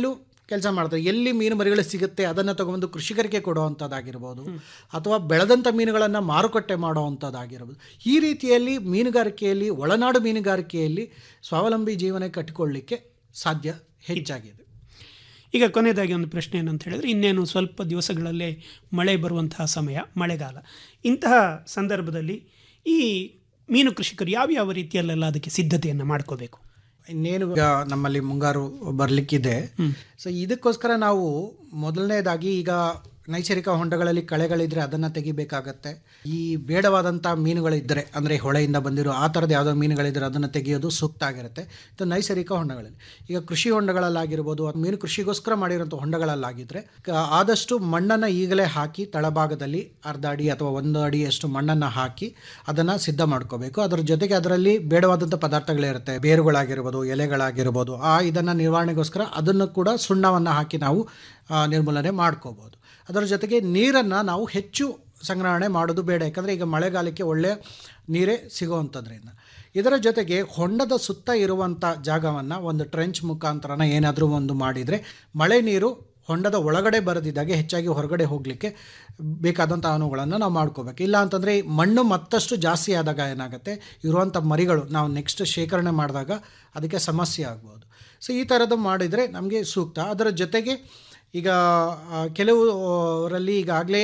ಕೆಲಸ ಮಾಡ್ತಾರೆ ಎಲ್ಲಿ ಮೀನು ಮರಿಗಳು ಸಿಗುತ್ತೆ ಅದನ್ನು ತಗೊಂಡು ಕೃಷಿಕರಿಗೆ ಕೊಡುವಂಥದ್ದಾಗಿರ್ಬೋದು ಅಥವಾ ಬೆಳೆದಂಥ ಮೀನುಗಳನ್ನು ಮಾರುಕಟ್ಟೆ ಮಾಡುವಂಥದ್ದಾಗಿರ್ಬೋದು ಈ ರೀತಿಯಲ್ಲಿ ಮೀನುಗಾರಿಕೆಯಲ್ಲಿ ಒಳನಾಡು ಮೀನುಗಾರಿಕೆಯಲ್ಲಿ ಸ್ವಾವಲಂಬಿ ಜೀವನ ಕಟ್ಟಿಕೊಳ್ಳಿಕ್ಕೆ ಸಾಧ್ಯ ಹೆಚ್ಚಾಗಿದೆ ಈಗ ಕೊನೆಯದಾಗಿ ಒಂದು ಪ್ರಶ್ನೆ ಏನಂತ ಹೇಳಿದ್ರೆ ಇನ್ನೇನು ಸ್ವಲ್ಪ ದಿವಸಗಳಲ್ಲೇ ಮಳೆ ಬರುವಂತಹ ಸಮಯ ಮಳೆಗಾಲ ಇಂತಹ ಸಂದರ್ಭದಲ್ಲಿ ಈ ಮೀನು ಕೃಷಿಕರು ಯಾವ್ಯಾವ ರೀತಿಯಲ್ಲೆಲ್ಲ ಅದಕ್ಕೆ ಸಿದ್ಧತೆಯನ್ನು ಮಾಡ್ಕೋಬೇಕು ಇನ್ನೇನು ಈಗ ನಮ್ಮಲ್ಲಿ ಮುಂಗಾರು ಬರಲಿಕ್ಕಿದೆ ಸೊ ಇದಕ್ಕೋಸ್ಕರ ನಾವು ಮೊದಲನೇದಾಗಿ ಈಗ ನೈಸರ್ಗಿಕ ಹೊಂಡಗಳಲ್ಲಿ ಕಳೆಗಳಿದ್ರೆ ಅದನ್ನು ತೆಗಿಬೇಕಾಗತ್ತೆ ಈ ಬೇಡವಾದಂಥ ಮೀನುಗಳಿದ್ದರೆ ಅಂದರೆ ಹೊಳೆಯಿಂದ ಬಂದಿರೋ ಆ ಥರದ ಯಾವುದೋ ಮೀನುಗಳಿದ್ದರೆ ಅದನ್ನು ತೆಗೆಯೋದು ಸೂಕ್ತ ಆಗಿರುತ್ತೆ ಇದು ನೈಸರ್ಗಿಕ ಹೊಂಡಗಳಲ್ಲಿ ಈಗ ಕೃಷಿ ಹೊಂಡಗಳಲ್ಲಾಗಿರ್ಬೋದು ಅಥವಾ ಮೀನು ಕೃಷಿಗೋಸ್ಕರ ಮಾಡಿರೋಂಥ ಹೊಂಡಗಳಲ್ಲಾಗಿದ್ದರೆ ಕ- ಆದಷ್ಟು ಮಣ್ಣನ್ನು ಈಗಲೇ ಹಾಕಿ ತಳಭಾಗದಲ್ಲಿ ಅರ್ಧ ಅಡಿ ಅಥವಾ ಒಂದು ಅಡಿಯಷ್ಟು ಮಣ್ಣನ್ನು ಹಾಕಿ ಅದನ್ನು ಸಿದ್ಧ ಮಾಡ್ಕೋಬೇಕು ಅದರ ಜೊತೆಗೆ ಅದರಲ್ಲಿ ಬೇಡವಾದಂಥ ಪದಾರ್ಥಗಳಿರುತ್ತೆ ಬೇರುಗಳಾಗಿರ್ಬೋದು ಎಲೆಗಳಾಗಿರ್ಬೋದು ಆ ಇದನ್ನು ನಿರ್ವಹಣೆಗೋಸ್ಕರ ಅದನ್ನು ಕೂಡ ಸುಣ್ಣವನ್ನು ಹಾಕಿ ನಾವು ಆ, ನಿರ್ಮೂಲನೆ ಮಾಡ್ಕೋಬೋದು ಅದರ ಜೊತೆಗೆ ನೀರನ್ನು ನಾವು ಹೆಚ್ಚು ಸಂಗ್ರಹಣೆ ಮಾಡೋದು ಬೇಡ ಯಾಕಂದರೆ ಈಗ ಮಳೆಗಾಲಕ್ಕೆ ಒಳ್ಳೆಯ ನೀರೇ ಸಿಗೋವಂಥದ್ರಿಂದ ಇದರ ಜೊತೆಗೆ ಹೊಂಡದ ಸುತ್ತ ಇರುವಂಥ ಜಾಗವನ್ನು ಒಂದು ಟ್ರೆಂಚ್ ಮುಖಾಂತರನ ಏನಾದರೂ ಒಂದು ಮಾಡಿದರೆ ಮಳೆ ನೀರು ಹೊಂಡದ ಒಳಗಡೆ ಬರದಿದ್ದಾಗೆ ಹೆಚ್ಚಾಗಿ ಹೊರಗಡೆ ಹೋಗಲಿಕ್ಕೆ ಬೇಕಾದಂಥ ಅನುಗಳನ್ನು ನಾವು ಮಾಡ್ಕೋಬೇಕು ಇಲ್ಲ ಅಂತಂದರೆ ಮಣ್ಣು ಮತ್ತಷ್ಟು ಜಾಸ್ತಿ ಆದಾಗ ಏನಾಗುತ್ತೆ ಇರುವಂಥ ಮರಿಗಳು ನಾವು ನೆಕ್ಸ್ಟ್ ಶೇಖರಣೆ ಮಾಡಿದಾಗ ಅದಕ್ಕೆ ಸಮಸ್ಯೆ ಆಗ್ಬೋದು ಸೊ ಈ ಥರದ್ದು ಮಾಡಿದರೆ ನಮಗೆ ಸೂಕ್ತ ಅದರ ಜೊತೆಗೆ ಈಗ ಆ, ಕೆಲವರಲ್ಲಿ ಈಗಾಗಲೇ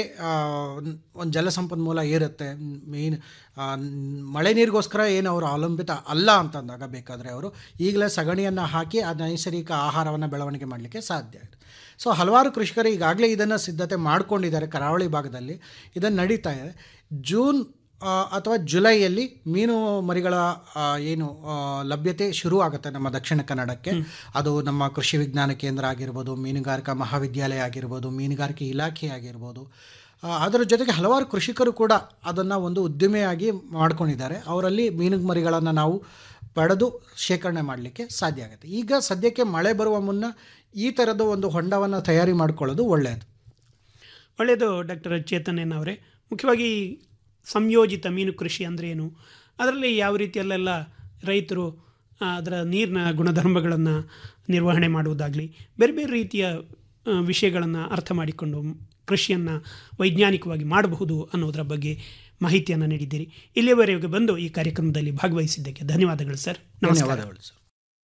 ಒಂದು ಜಲಸಂಪನ್ಮೂಲ ಇರುತ್ತೆ ಮೀನು ಆ, ನ್- ಮಳೆ ನೀರಿಗೋಸ್ಕರ ಏನು ಅವರು ಅವಲಂಬಿತ ಅಲ್ಲ ಅಂತಂದಾಗ ಬೇಕಾದರೆ ಅವರು ಈಗಲೇ ಸಗಣಿಯನ್ನು ಹಾಕಿ ಆ ನೈಸರ್ಗಿಕ ಆಹಾರವನ್ನು ಬೆಳವಣಿಗೆ ಮಾಡಲಿಕ್ಕೆ ಸಾಧ್ಯ ಇದೆ ಸೊ ಹಲವಾರು ಕೃಷಿಕರು ಈಗಾಗಲೇ ಇದನ್ನು ಸಿದ್ಧತೆ ಮಾಡ್ಕೊಂಡಿದ್ದಾರೆ ಕರಾವಳಿ ಭಾಗದಲ್ಲಿ ಇದನ್ನು ನಡೀತಾ ಇದೆ ಜೂನ್ ಆ, ಅಥವಾ ಜುಲೈಯಲ್ಲಿ ಮೀನು ಮರಿಗಳ ಆ, ಏನು ಆ, ಲಭ್ಯತೆ ಶುರು ಆಗುತ್ತೆ ನಮ್ಮ ದಕ್ಷಿಣ ಕನ್ನಡಕ್ಕೆ ಅದು ನಮ್ಮ ಕೃಷಿ ವಿಜ್ಞಾನ ಕೇಂದ್ರ ಆಗಿರ್ಬೋದು ಮೀನುಗಾರಿಕಾ ಮಹಾವಿದ್ಯಾಲಯ ಆಗಿರ್ಬೋದು ಮೀನುಗಾರಿಕೆ ಇಲಾಖೆ ಆಗಿರ್ಬೋದು ಆ, ಅದರ ಜೊತೆಗೆ ಹಲವಾರು ಕೃಷಿಕರು ಕೂಡ ಅದನ್ನು ಒಂದು ಉದ್ದಿಮೆಯಾಗಿ ಮಾಡ್ಕೊಂಡಿದ್ದಾರೆ ಅವರಲ್ಲಿ ಮೀನು ಮರಿಗಳನ್ನು ನಾವು ಪಡೆದು ಶೇಖರಣೆ ಮಾಡಲಿಕ್ಕೆ ಸಾಧ್ಯ ಆಗುತ್ತೆ ಈಗ ಸದ್ಯಕ್ಕೆ ಮಳೆ ಬರುವ ಮುನ್ನ ಈ ಥರದ ಒಂದು ಹೊಂಡವನ್ನು ತಯಾರಿ ಮಾಡ್ಕೊಳ್ಳೋದು ಒಳ್ಳೆಯದು ಒಳ್ಳೆಯದು ಡಾಕ್ಟರ್ ಚೇತನ್ ಅವರೇ ಮುಖ್ಯವಾಗಿ ಸಂಯೋಜಿತ ಮೀನು ಕೃಷಿ ಅಂದರೆ ಏನು ಅದರಲ್ಲಿ ಯಾವ ರೀತಿಯಲ್ಲೆಲ್ಲ ರೈತರು ಆ, ಅದರ ನೀರಿನ ಗುಣಧರ್ಮಗಳನ್ನು ನಿರ್ವಹಣೆ ಮಾಡುವುದಾಗಲಿ ಬೇರೆ ಬೇರೆ ರೀತಿಯ ವಿಷಯಗಳನ್ನು ಅರ್ಥ ಮಾಡಿಕೊಂಡು ಕೃಷಿಯನ್ನು ವೈಜ್ಞಾನಿಕವಾಗಿ ಮಾಡಬಹುದು ಅನ್ನೋದರ ಬಗ್ಗೆ ಮಾಹಿತಿಯನ್ನು ನೀಡಿದ್ದೀರಿ ಇಲ್ಲಿಯವರೆಗೆ ಬಂದು ಈ ಕಾರ್ಯಕ್ರಮದಲ್ಲಿ ಭಾಗವಹಿಸಿದ್ದಕ್ಕೆ ಧನ್ಯವಾದಗಳು ಸರ್ ನಮಸ್ಕಾರ ಧನ್ಯವಾದಗಳು ಸರ್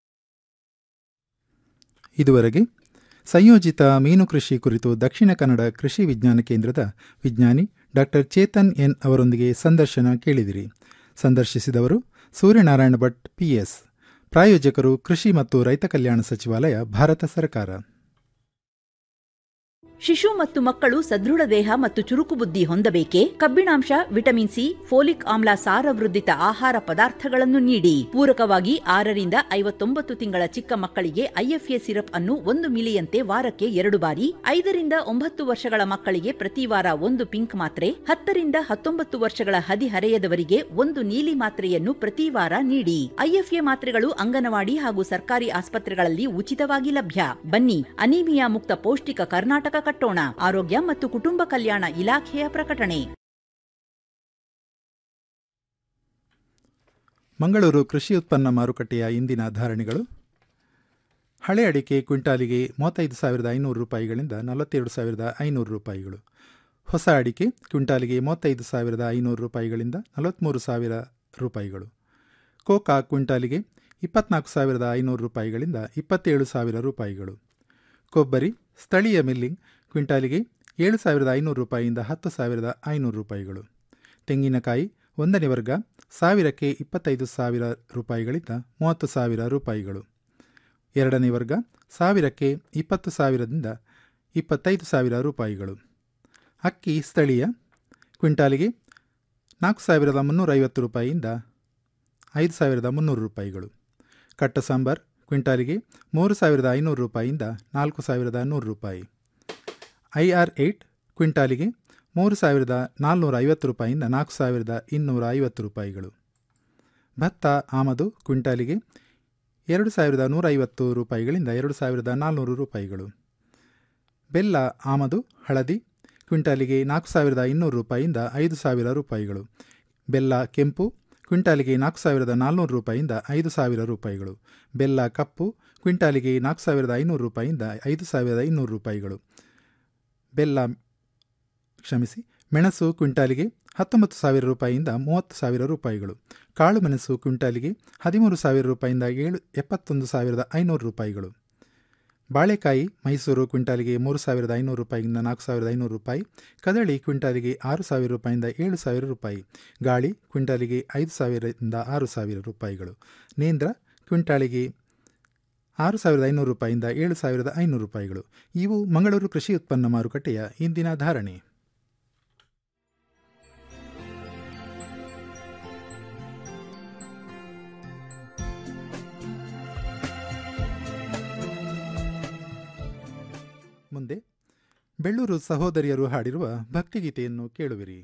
ಇದುವರೆಗೆ ಸಂಯೋಜಿತ ಮೀನು ಕೃಷಿ ಕುರಿತು ದಕ್ಷಿಣ ಕನ್ನಡ ಕೃಷಿ ವಿಜ್ಞಾನ ಕೇಂದ್ರದ ವಿಜ್ಞಾನಿ ಡಾಕ್ಟರ್ ಚೇತನ್ ಎನ್ ಅವರೊಂದಿಗೆ ಸಂದರ್ಶನ ಕೇಳಿದಿರಿ ಸಂದರ್ಶಿಸಿದವರು ಸೂರ್ಯನಾರಾಯಣ ಭಟ್ ಪಿಎಸ್ ಪ್ರಾಯೋಜಕರು ಕೃಷಿ ಮತ್ತು ರೈತ ಕಲ್ಯಾಣ ಸಚಿವಾಲಯ ಭಾರತ ಸರ್ಕಾರ ಶಿಶು ಮತ್ತು ಮಕ್ಕಳು ಸದೃಢ ದೇಹ ಮತ್ತು ಚುರುಕು ಬುದ್ಧಿ ಹೊಂದಬೇಕೆ ಕಬ್ಬಿಣಾಂಶ ವಿಟಮಿನ್ ಸಿ ಫೋಲಿಕ್ ಆಮ್ಲ ಸಾರವೃದ್ಧಿತ ಆಹಾರ ಪದಾರ್ಥಗಳನ್ನು ನೀಡಿ ಪೂರಕವಾಗಿ ಆರರಿಂದ ಐವತ್ತೊಂಬತ್ತು ತಿಂಗಳ ಚಿಕ್ಕ ಮಕ್ಕಳಿಗೆ ಐಎಫ್ಎ ಸಿರಪ್ ಅನ್ನು ಒಂದು ಮಿಲಿಯಂತೆ ವಾರಕ್ಕೆ ಎರಡು ಬಾರಿ ಐದರಿಂದ ಒಂಬತ್ತು ವರ್ಷಗಳ ಮಕ್ಕಳಿಗೆ ಪ್ರತಿ ವಾರ ಒಂದು ಪಿಂಕ್ ಮಾತ್ರೆ ಹತ್ತರಿಂದ ಹತ್ತೊಂಬತ್ತು ವರ್ಷಗಳ ಹದಿಹರೆಯದವರಿಗೆ ಒಂದು ನೀಲಿ ಮಾತ್ರೆಯನ್ನು ಪ್ರತಿ ವಾರ ನೀಡಿ ಐಎಫ್ಎ ಮಾತ್ರೆಗಳು ಅಂಗನವಾಡಿ ಹಾಗೂ ಸರ್ಕಾರಿ ಆಸ್ಪತ್ರೆಗಳಲ್ಲಿ ಉಚಿತವಾಗಿ ಲಭ್ಯ ಬನ್ನಿ ಅನೀಮಿಯಾ ಮುಕ್ತ ಪೌಷ್ಟಿಕ ಕರ್ನಾಟಕ ಕಟ್ಟೋಣ ಆರೋಗ್ಯ ಮತ್ತು ಕುಟುಂಬ ಕಲ್ಯಾಣ ಇಲಾಖೆಯ ಪ್ರಕಟಣೆ ಮಂಗಳೂರು ಕೃಷಿ ಉತ್ಪನ್ನ ಮಾರುಕಟ್ಟೆಯ ಇಂದಿನ ಧಾರಣೆಗಳು ಹಳೆ ಅಡಿಕೆ ಕ್ವಿಂಟಾಲಿಗೆ ಮೂವತ್ತೈದು ಸಾವಿರದ ಐನೂರು ರೂಪಾಯಿಗಳಿಂದ ನಲವತ್ತೆರಡು ಸಾವಿರದ ಐನೂರು ರೂಪಾಯಿಗಳು ಹೊಸ ಅಡಿಕೆ ಕ್ವಿಂಟಾಲಿಗೆ ಮೂವತ್ತೈದು ಸಾವಿರದ ಐನೂರು ರೂಪಾಯಿಗಳಿಂದ ನಲವತ್ತ್ಮೂರು ಸಾವಿರ ರೂಪಾಯಿಗಳು ಕೋಕಾ ಕ್ವಿಂಟಾಲಿಗೆ ಇಪ್ಪತ್ನಾಲ್ಕು ಸಾವಿರದ ಐನೂರು ರೂಪಾಯಿಗಳಿಂದ ಇಪ್ಪತ್ತೇಳು ಸಾವಿರ ರೂಪಾಯಿಗಳು ಕೊಬ್ಬರಿ ಸ್ಥಳೀಯ ಮಿಲ್ಲಿಂಗ್ ಕ್ವಿಂಟಾಲಿಗೆ ಏಳು ಸಾವಿರದ ಐನೂರು ರೂಪಾಯಿಯಿಂದ ಹತ್ತು ಸಾವಿರದ ಐನೂರು ರೂಪಾಯಿಗಳು ತೆಂಗಿನಕಾಯಿ ಒಂದನೇ ವರ್ಗ ಸಾವಿರಕ್ಕೆ ಇಪ್ಪತ್ತೈದು ಸಾವಿರ ರೂಪಾಯಿಗಳಿಂದ ಮೂವತ್ತು ಸಾವಿರ ರೂಪಾಯಿಗಳು ಎರಡನೇ ವರ್ಗ ಸಾವಿರಕ್ಕೆ ಇಪ್ಪತ್ತು ಸಾವಿರದಿಂದ ಇಪ್ಪತ್ತೈದು ಸಾವಿರ ರೂಪಾಯಿಗಳು ಅಕ್ಕಿ ಸ್ಥಳೀಯ ಕ್ವಿಂಟಾಲಿಗೆ ನಾಲ್ಕು ಸಾವಿರದ ಮುನ್ನೂರೈವತ್ತು ರೂಪಾಯಿಯಿಂದ ಐದು ಸಾವಿರದ ಮುನ್ನೂರು ರೂಪಾಯಿಗಳು ಕಟ್ಟ ಸಾಂಬಾರ್ ಕ್ವಿಂಟಾಲಿಗೆ ಮೂರು ಸಾವಿರದ ಐನೂರು ರೂಪಾಯಿಯಿಂದ ನಾಲ್ಕು ಸಾವಿರದ ನೂರು ರೂಪಾಯಿ ಐ ಆರ್ ಏಯ್ಟ್ ಕ್ವಿಂಟಾಲಿಗೆ ಮೂರು ಸಾವಿರದ ನಾಲ್ನೂರ ಐವತ್ತು ರೂಪಾಯಿಯಿಂದ ನಾಲ್ಕು ಸಾವಿರದ ಇನ್ನೂರ ಐವತ್ತು ರೂಪಾಯಿಗಳು ಭತ್ತ ಆಮದು ಕ್ವಿಂಟಾಲಿಗೆ ಎರಡು ಸಾವಿರದ ನೂರೈವತ್ತು ರೂಪಾಯಿಗಳಿಂದ ಎರಡು ಸಾವಿರದ ನಾಲ್ನೂರು ರೂಪಾಯಿಗಳು ಬೆಲ್ಲ ಆಮದು ಹಳದಿ ಕ್ವಿಂಟಾಲಿಗೆ ನಾಲ್ಕು ಸಾವಿರದ ಇನ್ನೂರು ರೂಪಾಯಿಯಿಂದ ಐದು ಸಾವಿರ ರೂಪಾಯಿಗಳು ಬೆಲ್ಲ ಕೆಂಪು ಕ್ವಿಂಟಾಲಿಗೆ ನಾಲ್ಕು ಸಾವಿರದ ನಾಲ್ನೂರು ರೂಪಾಯಿಯಿಂದ ಐದು ಸಾವಿರ ರೂಪಾಯಿಗಳು ಬೆಲ್ಲ ಕಪ್ಪು ಕ್ವಿಂಟಾಲಿಗೆ ನಾಲ್ಕು ಸಾವಿರದ ಐನೂರು ರೂಪಾಯಿಯಿಂದ ಐದು ಸಾವಿರದ ಐನೂರು ರೂಪಾಯಿಗಳು ಬೆಲ್ಲ ಕ್ಷಮಿಸಿ ಮೆಣಸು ಕ್ವಿಂಟಾಲಿಗೆ ಹತ್ತೊಂಬತ್ತು ಸಾವಿರ ರೂಪಾಯಿಯಿಂದ ಮೂವತ್ತು ಸಾವಿರ ರೂಪಾಯಿಗಳು ಕಾಳು ಮೆಣಸು ಕ್ವಿಂಟಾಲಿಗೆ ಹದಿಮೂರು ಸಾವಿರ ರೂಪಾಯಿಯಿಂದ ಏಳು ಎಪ್ಪತ್ತೊಂದು ಸಾವಿರದ ಐನೂರು ರೂಪಾಯಿಗಳು ಬಾಳೆಕಾಯಿ ಮೈಸೂರು ಕ್ವಿಂಟಾಲಿಗೆ ಮೂರು ಸಾವಿರದ ಐನೂರು ರೂಪಾಯಿಯಿಂದ ನಾಲ್ಕು ಸಾವಿರದ ಐನೂರು ರೂಪಾಯಿ ಕದಳಿ ಕ್ವಿಂಟಾಲಿಗೆ ಆರು ಸಾವಿರ ರೂಪಾಯಿಯಿಂದ ಏಳು ಸಾವಿರ ರೂಪಾಯಿ ಗಾಳಿ ಕ್ವಿಂಟಾಲಿಗೆ ಐದು ಸಾವಿರದಿಂದ ಆರು ಸಾವಿರ ರೂಪಾಯಿಗಳು ನೇಂದ್ರ ಕ್ವಿಂಟಾಲಿಗೆ ಆರು ಸಾವಿರದ ಐನೂರು ರೂಪಾಯಿಯಿಂದ ಏಳು ಸಾವಿರದ ಐನೂರು ರೂಪಾಯಿಗಳು ಇವು ಮಂಗಳೂರು ಕೃಷಿ ಉತ್ಪನ್ನ ಮಾರುಕಟ್ಟೆಯ ಇಂದಿನ ಧಾರಣೆ ಮುಂದೆ ಬೆಳ್ಳೂರು ಸಹೋದರಿಯರು ಹಾಡಿರುವ ಭಕ್ತಿಗೀತೆಯನ್ನು ಕೇಳುವಿರಿ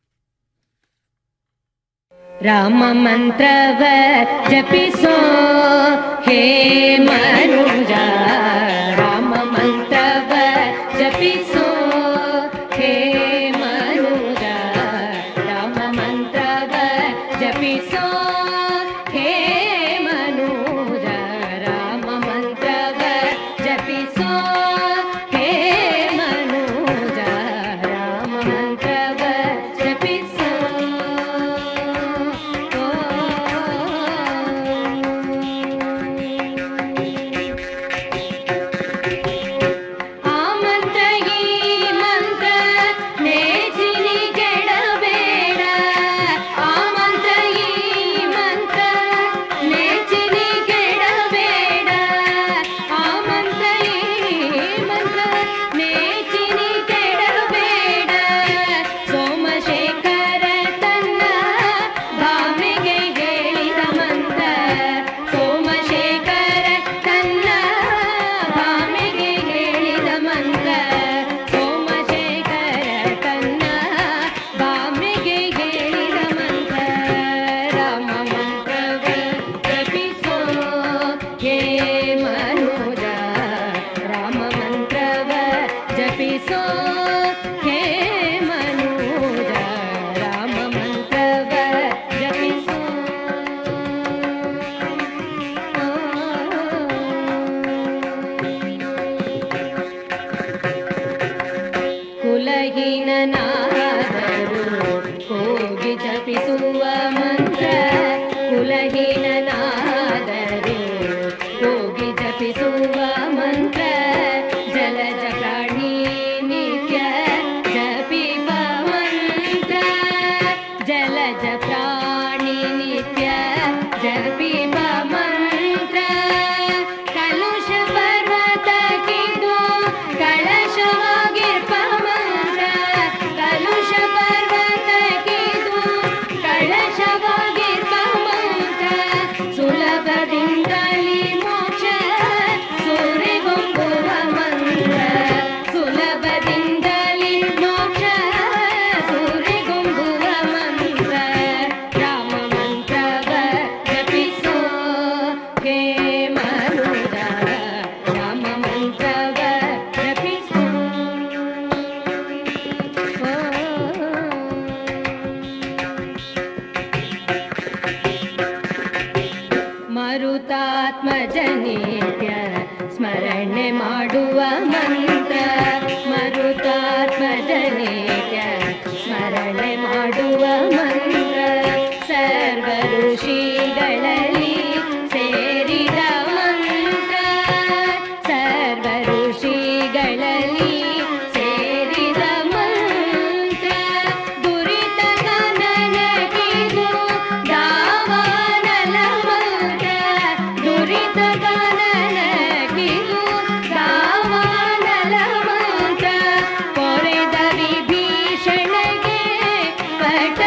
ರಾಮ ಮಂತ್ರವ ಜಪಿಸೋ ಹೇ ಮನುಜ ರಾಮ ಮಂತ್ರವ ಜಪಿಸೋ ಹೇ ಮನುಜ ರಾಮ ಮಂತ್ರವ ಜಪಿಸೋ ಹೇ ಮನುಜ ರಾಮ ಮಂತ್ರವ ಜಪಿಸೋ ಹೇ ಮನುಜ ರಾಮ ಮಂತ್ರವ ಜಪಿಸೋ ಆ ಮಂತ್ರ ಈ ಮಂತ್ರ ನೇಚಿನಿ ಕೆಡಬೇಡ ಆ ಮಂತ್ರ ಈ ಮಂತ್ರ ನೇಚಿನಿ ಕೆಡಬೇಡ ಆ ಮಂತ್ರ ಈ ಮಂತ್ರ ನೇಚಿನಿ ಕೆಡಬೇಡ ಸೋಮಶೇಖರ ತನ್ನ ಭಾಮಿಗೆ ಹೇಳಿದ ಮಂತ್ರ ಸೋಮಶೇಖರ ತನ್ನ ಭಾಮಿಗೆ ಹೇಳಿದ ಮಂತ್ರ ಸೋಮಶೇಖರ ತನ್ನ ಭಾಮಿಗೆ ಹೇಳಿದ ಮಂತ್ರ ರಾಮ ಮಂತ್ರವ ಜಪಿಸೋ ಹೇ ಮನುಜ ರಾಮ ಮಂತ್ರವ ಜಪಿಸೋ ಹೇ ಮನುಜ ರಾಮ ಮಂತ್ರವ ಜಪಿಸೋ ಕುಲಹೀನನಾದರೂ ಹೋಗಿ ಜಪಿಸುವ ಮಂತ್ರ ಕುಲಹೀನನಾದರೂ ಹೋಗಿ ಜಪಿಸುವ ಮಂತ್ರ ಜಲಜ ಪ್ರಾಣಿ ನಿತ್ಯ ಜಪಿಪ ಮಂತ್ರ ಜಲಜ ಪ್ರಾಣಿ ನಿತ್ಯ ಜಪಿಪ ಮಂತ್ರ ಕಲುಷ ಪರ್ವತ ಕಿದು ಕಳಶವಾಗಿರ್ಪ ಮಂತ್ರ ಕಲುಷ ಪರ್ವತ ಕಿದು ಕಳಶವಾಗಿರ್ಪ ಮಂತ್ರ ಸುಲಭದಿಂದಲೇ ಮೋಕ್ಷ ಸೂರ್ಯಗೊಂಬುವ ಮಂತ್ರ ಸುಲಭದಿಂದಲೇ ಮೋಕ್ಷ ಸೂರ್ಯಗೊಂಬುವ ಮಂತ್ರ ರಾಮ ಮಂತ್ರವ ಜಪಿಸೋ ಹೇ ಮನುಜ ರಾಮ ಮಂತ್ರವ ಜಪಿಸೋ ಮರುತಾತ್ಮಜನಿತ್ಯ ಸ್ಮರಣೆ ಮಾಡುವ ಮಂತ್ರ ಮರುತಾತ್ಮಜನಿತ್ಯ ಸ್ಮರಣೆ ಮಾಡುವ ಮಂತ್ರ ಸರ್ವ ಋಷಿಗಳಲ್ಲಿ ಸೇರಿದ ಮಂತ್ರ ಸರ್ವ ಋಷಿಗಳಲ್ಲಿ ಸೇರಿದ ಮಂತ್ರ ದುರಿತ ನನಗಿದು ದಾವಾನಲ ಮಂತ್ರ ದುರಿತ ನನಗಿದು ದಾವಾನಲ ಮಂತ್ರ ಪೊರೆದ ವಿಭೀಷಣಗೆ ಪಟ